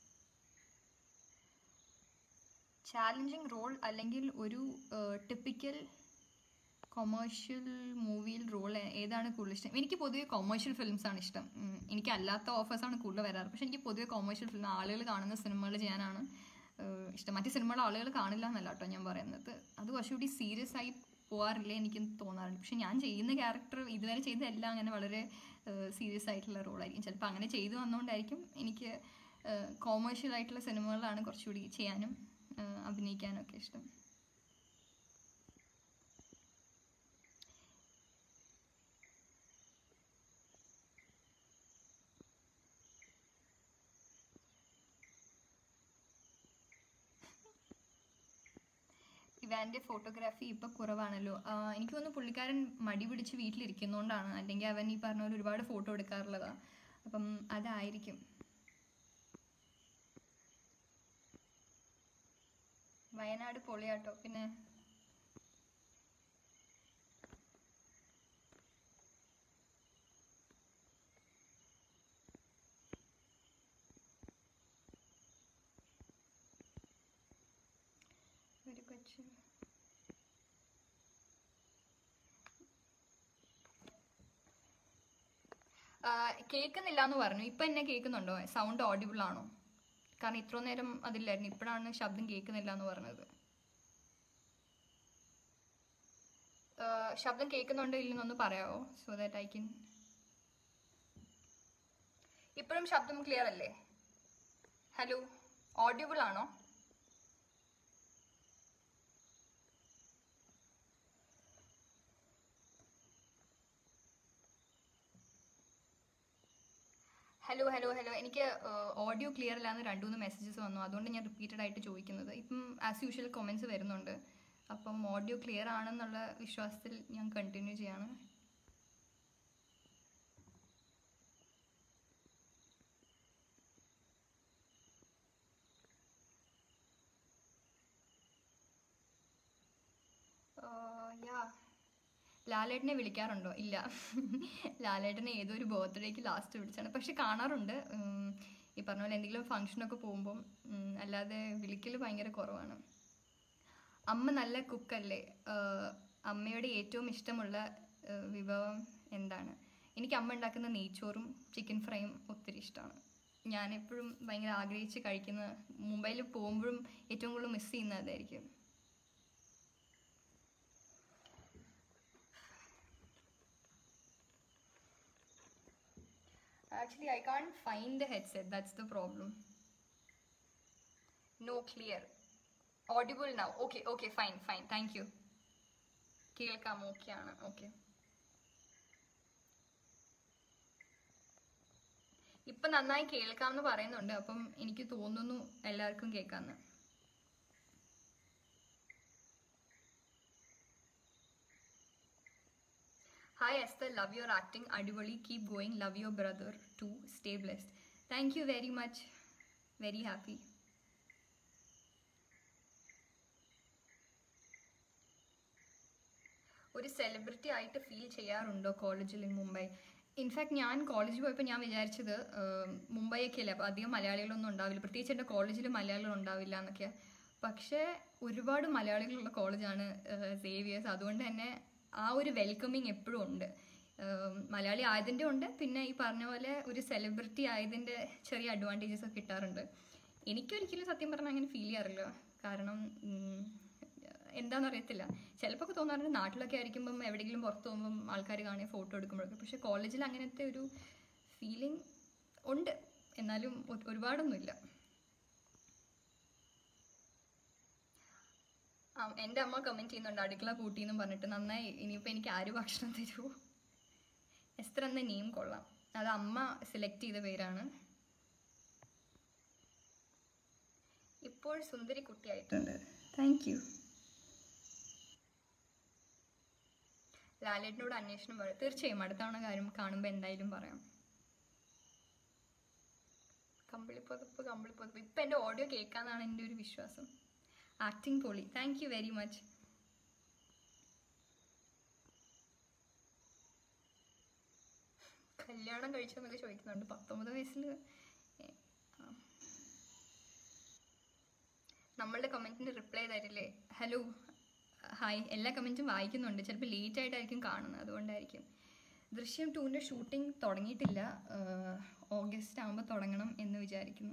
ചാലഞ്ചിങ് റോൾ അല്ലെങ്കിൽ ഒരു ടിപ്പിക്കൽ കൊമേഴ്ഷ്യൽ മൂവിയിൽ റോൾ ഏതാണ് കൂടുതൽ ഇഷ്ടം എനിക്ക് പൊതുവെ കൊമേഴ്ഷ്യൽ ഫിലിംസ് ആണ് ഇഷ്ടം ഉം, എനിക്ക് അല്ലാത്ത ഓഫേഴ്സ് ആണ് കൂടുതൽ വരാറ് പക്ഷെ എനിക്ക് പൊതുവെ കൊമേഴ്ഷ്യൽ ഫിലിം ആളുകൾ കാണുന്ന സിനിമകൾ ചെയ്യാനാണ് ഏഹ്, ഇഷ്ടം മറ്റു സിനിമകൾ ആളുകൾ കാണില്ല എന്നല്ല കേട്ടോ ഞാൻ പറയുന്നത് അത് കുറച്ചുകൂടി സീരിയസ് ആയി പോകാറില്ല എനിക്ക് തോന്നാറുണ്ട് പക്ഷെ ഞാൻ ചെയ്യുന്ന ക്യാരക്ടർ ഇതുവരെ ചെയ്ത എല്ലാം അങ്ങനെ വളരെ സീരിയസ് ആയിട്ടുള്ള റോളായിരിക്കും ചിലപ്പോൾ അങ്ങനെ ചെയ്തു വന്നുകൊണ്ടായിരിക്കും എനിക്ക് കോമേഴ്ഷ്യൽ ആയിട്ടുള്ള സിനിമകളാണ് കുറച്ചുകൂടി ചെയ്യാനും ഏഹ്, അഭിനയിക്കാനും ഒക്കെ ഇഷ്ടം ഇവാൻ്റെ ഫോട്ടോഗ്രാഫി ഇപ്പം കുറവാണല്ലോ ആ, എനിക്ക് തോന്നുന്നു പുള്ളിക്കാരൻ മടി പിടിച്ച് വീട്ടിലിരിക്കുന്നതുകൊണ്ടാണ് അല്ലെങ്കിൽ അവൻ ഈ പറഞ്ഞ പോലെ ഒരുപാട് ഫോട്ടോ എടുക്കാറുള്ളതാ അപ്പം അതായിരിക്കും വയനാട് പൊളിയാട്ടോ പിന്നെ ഒരു കൊച്ചു ആ, കേൾക്കുന്നില്ല എന്ന് പറഞ്ഞു ഇപ്പൊ എന്നെ കേൾക്കുന്നുണ്ടോ സൗണ്ട് ഓഡിബിൾ ആണോ കാരണം ഇത്ര നേരം അതില്ലായിരുന്നു ഇപ്പോഴാണ് ശബ്ദം കേൾക്കുന്നില്ല എന്ന് പറഞ്ഞത് ആ, ശബ്ദം കേൾക്കുന്നുണ്ടോ ഇല്ലെന്നൊന്ന് പറയാവോ സോ ദാറ്റ് ഐ കൻ ഇപ്പോഴും ശബ്ദം ക്ലിയർ അല്ലേ ഹലോ ഓഡിബിൾ ആണോ ഹലോ ഹലോ ഹലോ എനിക്ക് ഓഡിയോ ക്ലിയർ അല്ലാന്ന് രണ്ടു മൂന്ന് മെസ്സേജസ് വന്നു അതുകൊണ്ട് ഞാൻ റിപ്പീറ്റഡ് ആയിട്ട് ചോദിക്കുന്നത് ഇപ്പം ആസ് യൂഷ്വൽ കൊമെന്റ്സ് വരുന്നുണ്ട് അപ്പം ഓഡിയോ ക്ലിയർ ആണെന്നുള്ള വിശ്വാസത്തിൽ ഞാൻ കണ്ടിന്യൂ ചെയ്യാണ് യാ ലാലേട്ടനെ വിളിക്കാറുണ്ടോ ഇല്ല ലാലേട്ടനെ ഏതോ ഒരു ബർത്ത്ഡേക്ക് ലാസ്റ്റ് വിളിച്ചാണ് പക്ഷെ കാണാറുണ്ട് ഉം, ഈ പറഞ്ഞ പോലെ എന്തെങ്കിലും ഫംഗ്ഷനൊക്കെ പോകുമ്പം ഉം, അല്ലാതെ വിളിക്കൽ ഭയങ്കര കുറവാണ് അമ്മ നല്ല കുക്കല്ലേ ആഹ്, അമ്മയുടെ ഏറ്റവും ഇഷ്ടമുള്ള ആഹ്, വിഭവം എന്താണ് എനിക്ക് അമ്മ ഉണ്ടാക്കുന്ന നെയ്ച്ചോറും ചിക്കൻ ഫ്രൈയും ഒത്തിരി ഇഷ്ടമാണ് ഞാൻ എപ്പോഴും ഭയങ്കര ആഗ്രഹിച്ച് കഴിക്കുന്ന മുംബൈയിൽ പോകുമ്പോഴും ഏറ്റവും കൂടുതൽ മിസ് ചെയ്യുന്നത് അതായിരിക്കും Actually, I can't find the headset. That's the problem. No clear. Audible now. Okay, okay, fine, fine. Thank you. കേൾക്കാം ഓക്കെ ആണ് ഓക്കെ ഇപ്പൊ നന്നായി കേൾക്കാം എന്ന് പറയുന്നുണ്ട് അപ്പം എനിക്ക് തോന്നുന്നു എല്ലാവർക്കും കേൾക്കാന്ന് hi Esther love your acting അടിപൊളി keep going love your brother to stay blessed thank you very much very happy ഒരു സെലിബ്രിറ്റി ആയിട്ട് ഫീൽ ചെയ്യാറുണ്ടോ കോളേജിൽ ഇൻ മുംബൈ ഇൻഫാക്ട് ഞാൻ കോളേജിൽ പോയപ്പോൾ ഞാൻ വിചാരിച്ചത് ആഹ്, മുംബൈയൊക്കെ അല്ലേ അപ്പോൾ അധികം മലയാളികളൊന്നും ഉണ്ടാവില്ല പ്രത്യേകിച്ച് എൻ്റെ കോളേജിൽ മലയാളികൾ ഉണ്ടാവില്ല എന്നൊക്കെയാണ് പക്ഷേ ഒരുപാട് മലയാളികളുള്ള കോളേജാണ് സേവിയേഴ്സ് അതുകൊണ്ട് തന്നെ ആ ഒരു വെൽക്കമിങ് എപ്പോഴും ഉണ്ട് ആഹ്, മലയാളി ആയതിൻ്റെ ഉണ്ട് പിന്നെ ഈ പറഞ്ഞ പോലെ ഒരു സെലിബ്രിറ്റി ആയതിൻ്റെ ചെറിയ അഡ്വാൻറ്റേജസ് ഒക്കെ കിട്ടാറുണ്ട് എനിക്കൊരിക്കലും സത്യം പറഞ്ഞാൽ അങ്ങനെ ഫീൽ ചെയ്യാറില്ല കാരണം ഉം, എന്താണെന്ന് അറിയത്തില്ല ചിലപ്പോൾ ഒക്കെ തോന്നാറുണ്ട് നാട്ടിലൊക്കെ ആയിരിക്കുമ്പം എവിടെയെങ്കിലും പുറത്ത് പോകുമ്പം ആൾക്കാർ കാണുക ഫോട്ടോ എടുക്കുമ്പോഴൊക്കെ പക്ഷെ കോളേജിൽ അങ്ങനത്തെ ഒരു ഫീലിംഗ് ഉണ്ട് എന്നാലും ഒ- ഒരുപാടൊന്നുമില്ല ആ എൻ്റെ അമ്മ കമൻറ്റ് ചെയ്യുന്നുണ്ട് അടുക്കള കൂട്ടി എന്നും പറഞ്ഞിട്ട് നന്നായി ഇനിയിപ്പോൾ എനിക്ക് ആര് ഭക്ഷണം തരുമോ എസ്ത്ര എന്ന നെയിം കൊള്ളാം അത് അമ്മ സെലക്ട് ചെയ്ത പേരാണ് ഇപ്പോൾ സുന്ദരി കുട്ടിയായിട്ടുണ്ട് താങ്ക് യു ലാലേട്ടനോട് അന്വേഷണം പറയും തീർച്ചയായും അടുത്ത തവണ കാര്യം കാണുമ്പോൾ എന്തായാലും പറയാം കമ്പിളിപ്പുതപ്പ് കമ്പിളിപ്പുതപ്പ് ഇപ്പം എൻ്റെ ഓഡിയോ കേൾക്കാന്നാണ് എൻ്റെ ഒരു വിശ്വാസം ആക്ടിങ് പൊളി താങ്ക് യു വെരി മച്ച് കല്യാണം കഴിച്ചെന്നൊക്കെ ചോദിക്കുന്നുണ്ട് പത്തൊമ്പത് വയസ്സിൽ നമ്മളുടെ കമൻറ്റിന് റിപ്ലൈ തരില്ലേ ഹലോ ഹായ് എല്ലാ കമൻറ്റും വായിക്കുന്നുണ്ട് ചിലപ്പോൾ ലേറ്റ് ആയിട്ടായിരിക്കും കാണുന്നത് അതുകൊണ്ടായിരിക്കും ദൃശ്യം ടൂവിൻ്റെ ഷൂട്ടിംഗ് തുടങ്ങിയിട്ടില്ല ഓഗസ്റ്റ് ആകുമ്പോൾ തുടങ്ങണം എന്ന് വിചാരിക്കുന്നു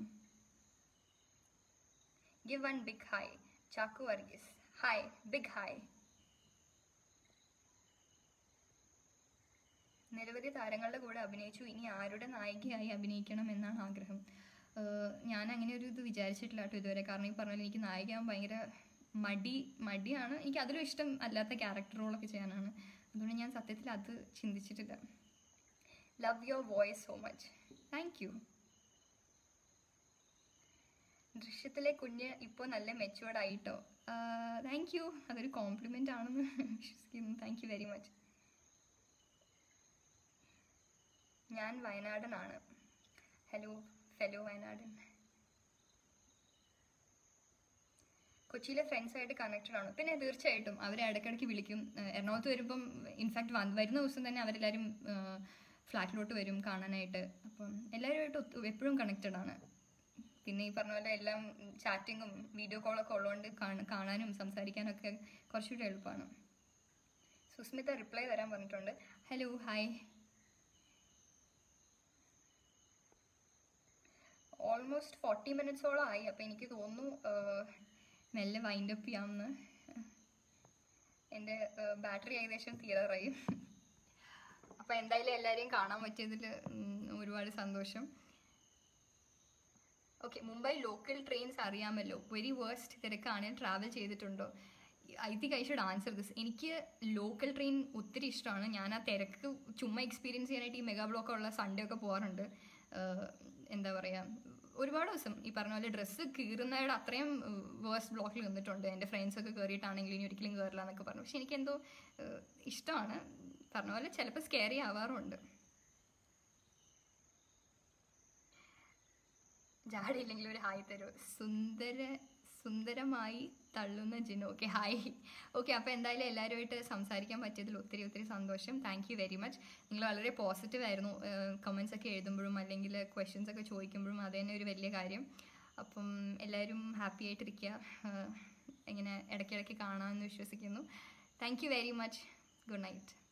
give one big hi Chakku Varghese hi big hi നിരവധി താരങ്ങളുടെ കൂടെ അഭിനയിച്ചു ഇനി ആരുടെ നായികയായി അഭിനയിക്കണം എന്നാണ് ആഗ്രഹം ഏഹ് ഞാൻ അങ്ങനെ ഒരു ഇത് വിചാരിച്ചിട്ടില്ല കേട്ടോ ഇതുവരെ കാരണം ഈ പറഞ്ഞ എനിക്ക് നായികയാവാൻ ഭയങ്കര മടി മടിയാണ് എനിക്ക് അതിലും ഇഷ്ടം അല്ലാത്ത ക്യാരക്ടർ റോളൊക്കെ ചെയ്യാനാണ് അതുകൊണ്ട് ഞാൻ സത്യത്തിൽ അത് ചിന്തിച്ചിട്ടില്ല love your voice so much thank you ദൃശ്യത്തിലെ കുഞ്ഞ് ഇപ്പോൾ നല്ല മെച്ചുവേർഡ് ആയിട്ടോ താങ്ക് യു അതൊരു കോംപ്ലിമെൻ്റ് ആണെന്ന് വിശ്വസിക്കുന്നു താങ്ക് യു വെരി മച്ച് ഞാൻ വയനാടനാണ് ഹലോ ഫെലോ വയനാടൻ കൊച്ചിയിലെ ഫ്രണ്ട്സായിട്ട് കണക്റ്റഡ് ആണ് പിന്നെ തീർച്ചയായിട്ടും അവരെ ഇടയ്ക്കിടയ്ക്ക് വിളിക്കും ഏഹ് എറണാകുളത്ത് വരുമ്പം ഇൻഫാക്ട് വരുന്ന ദിവസം തന്നെ അവരെല്ലാവരും ഫ്ലാറ്റിലോട്ട് വരും കാണാനായിട്ട് അപ്പം എല്ലാവരുമായിട്ട് ഒത്ത് എപ്പോഴും കണക്റ്റഡ് ആണ് പിന്നെ ഈ പറഞ്ഞ പോലെ എല്ലാം ചാറ്റിങ്ങും വീഡിയോ കോളൊക്കെ ഉള്ളതുകൊണ്ട് കാണ- കാണാനും സംസാരിക്കാനൊക്കെ കുറച്ചുകൂടി എളുപ്പമാണ് സുസ്മിത റിപ്ലൈ തരാൻ പറഞ്ഞിട്ടുണ്ട് ഹലോ ഹായ് ഓൾമോസ്റ്റ് ഫോർട്ടി മിനിറ്റ്സോളം ആയി അപ്പോൾ എനിക്ക് തോന്നുന്നു ആഹ്, മെല്ലെ വൈൻഡ് അപ്പ് ചെയ്യാമെന്ന് എൻ്റെ ബാറ്ററി ഏകദേശം തീരാറായി അപ്പോൾ എന്തായാലും എല്ലാവരെയും കാണാൻ പറ്റിയതിൽ ഉം, ഒരുപാട് സന്തോഷം ഓക്കെ മുംബൈ ലോക്കൽ ട്രെയിൻസ് അറിയാമല്ലോ വെരി വേഴ്സ്റ്റ് തിരക്കാണ് ട്രാവൽ ചെയ്തിട്ടുണ്ടോ I think I should answer this എനിക്ക് ലോക്കൽ ട്രെയിൻ ഒത്തിരി ഇഷ്ടമാണ് ഞാൻ ആ തിരക്ക് ചുമ്മാ എക്സ്പീരിയൻസ് ചെയ്യാനായിട്ട് ഈ മെഗാ ബ്ലോക്ക് ഉള്ള സൺഡേ ഒക്കെ പോകാറുണ്ട് ആഹ് എന്താ പറയുക ഒരുപാട് ദിവസം ഈ പറഞ്ഞ പോലെ ഡ്രസ്സ് കീറുന്നതിയുടെ അത്രയും വേഴ്സ്റ്റ് ബ്ലോക്കിൽ നിന്നിട്ടുണ്ട് എൻ്റെ ഫ്രണ്ട്സൊക്കെ കയറിയിട്ടാണെങ്കിലും ഇനി ഒരിക്കലും കയറില്ല എന്നൊക്കെ പറഞ്ഞു പക്ഷെ എനിക്കെന്തോ ആഹ് ഇഷ്ടമാണ് പറഞ്ഞ പോലെ ചിലപ്പോൾ സ്കെയറി ആവാറുണ്ട് ജാടിയില്ലെങ്കിൽ ഒരു ഹായ് തരൂ സുന്ദര സുന്ദരമായി തള്ളുന്ന ജിനു ഓക്കെ ഹായ് ഓക്കെ അപ്പോൾ എന്തായാലും എല്ലാവരുമായിട്ട് സംസാരിക്കാൻ പറ്റിയതിൽ ഒത്തിരി ഒത്തിരി സന്തോഷം താങ്ക് യു വെരി മച്ച് നിങ്ങൾ വളരെ പോസിറ്റീവ് ആയിരുന്നു കമൻസ് ഒക്കെ എഴുതുമ്പോഴും അല്ലെങ്കിൽ ക്വസ്റ്റ്യൻസ് ഒക്കെ ചോദിക്കുമ്പോഴും അത് തന്നെ ഒരു വലിയ കാര്യം അപ്പം എല്ലാവരും ഹാപ്പി ആയിട്ടിരിക്കുക ഏഹ് ഇങ്ങനെ ഇടയ്ക്കിടയ്ക്ക് കാണാമെന്ന് വിശ്വസിക്കുന്നു thank you very much good night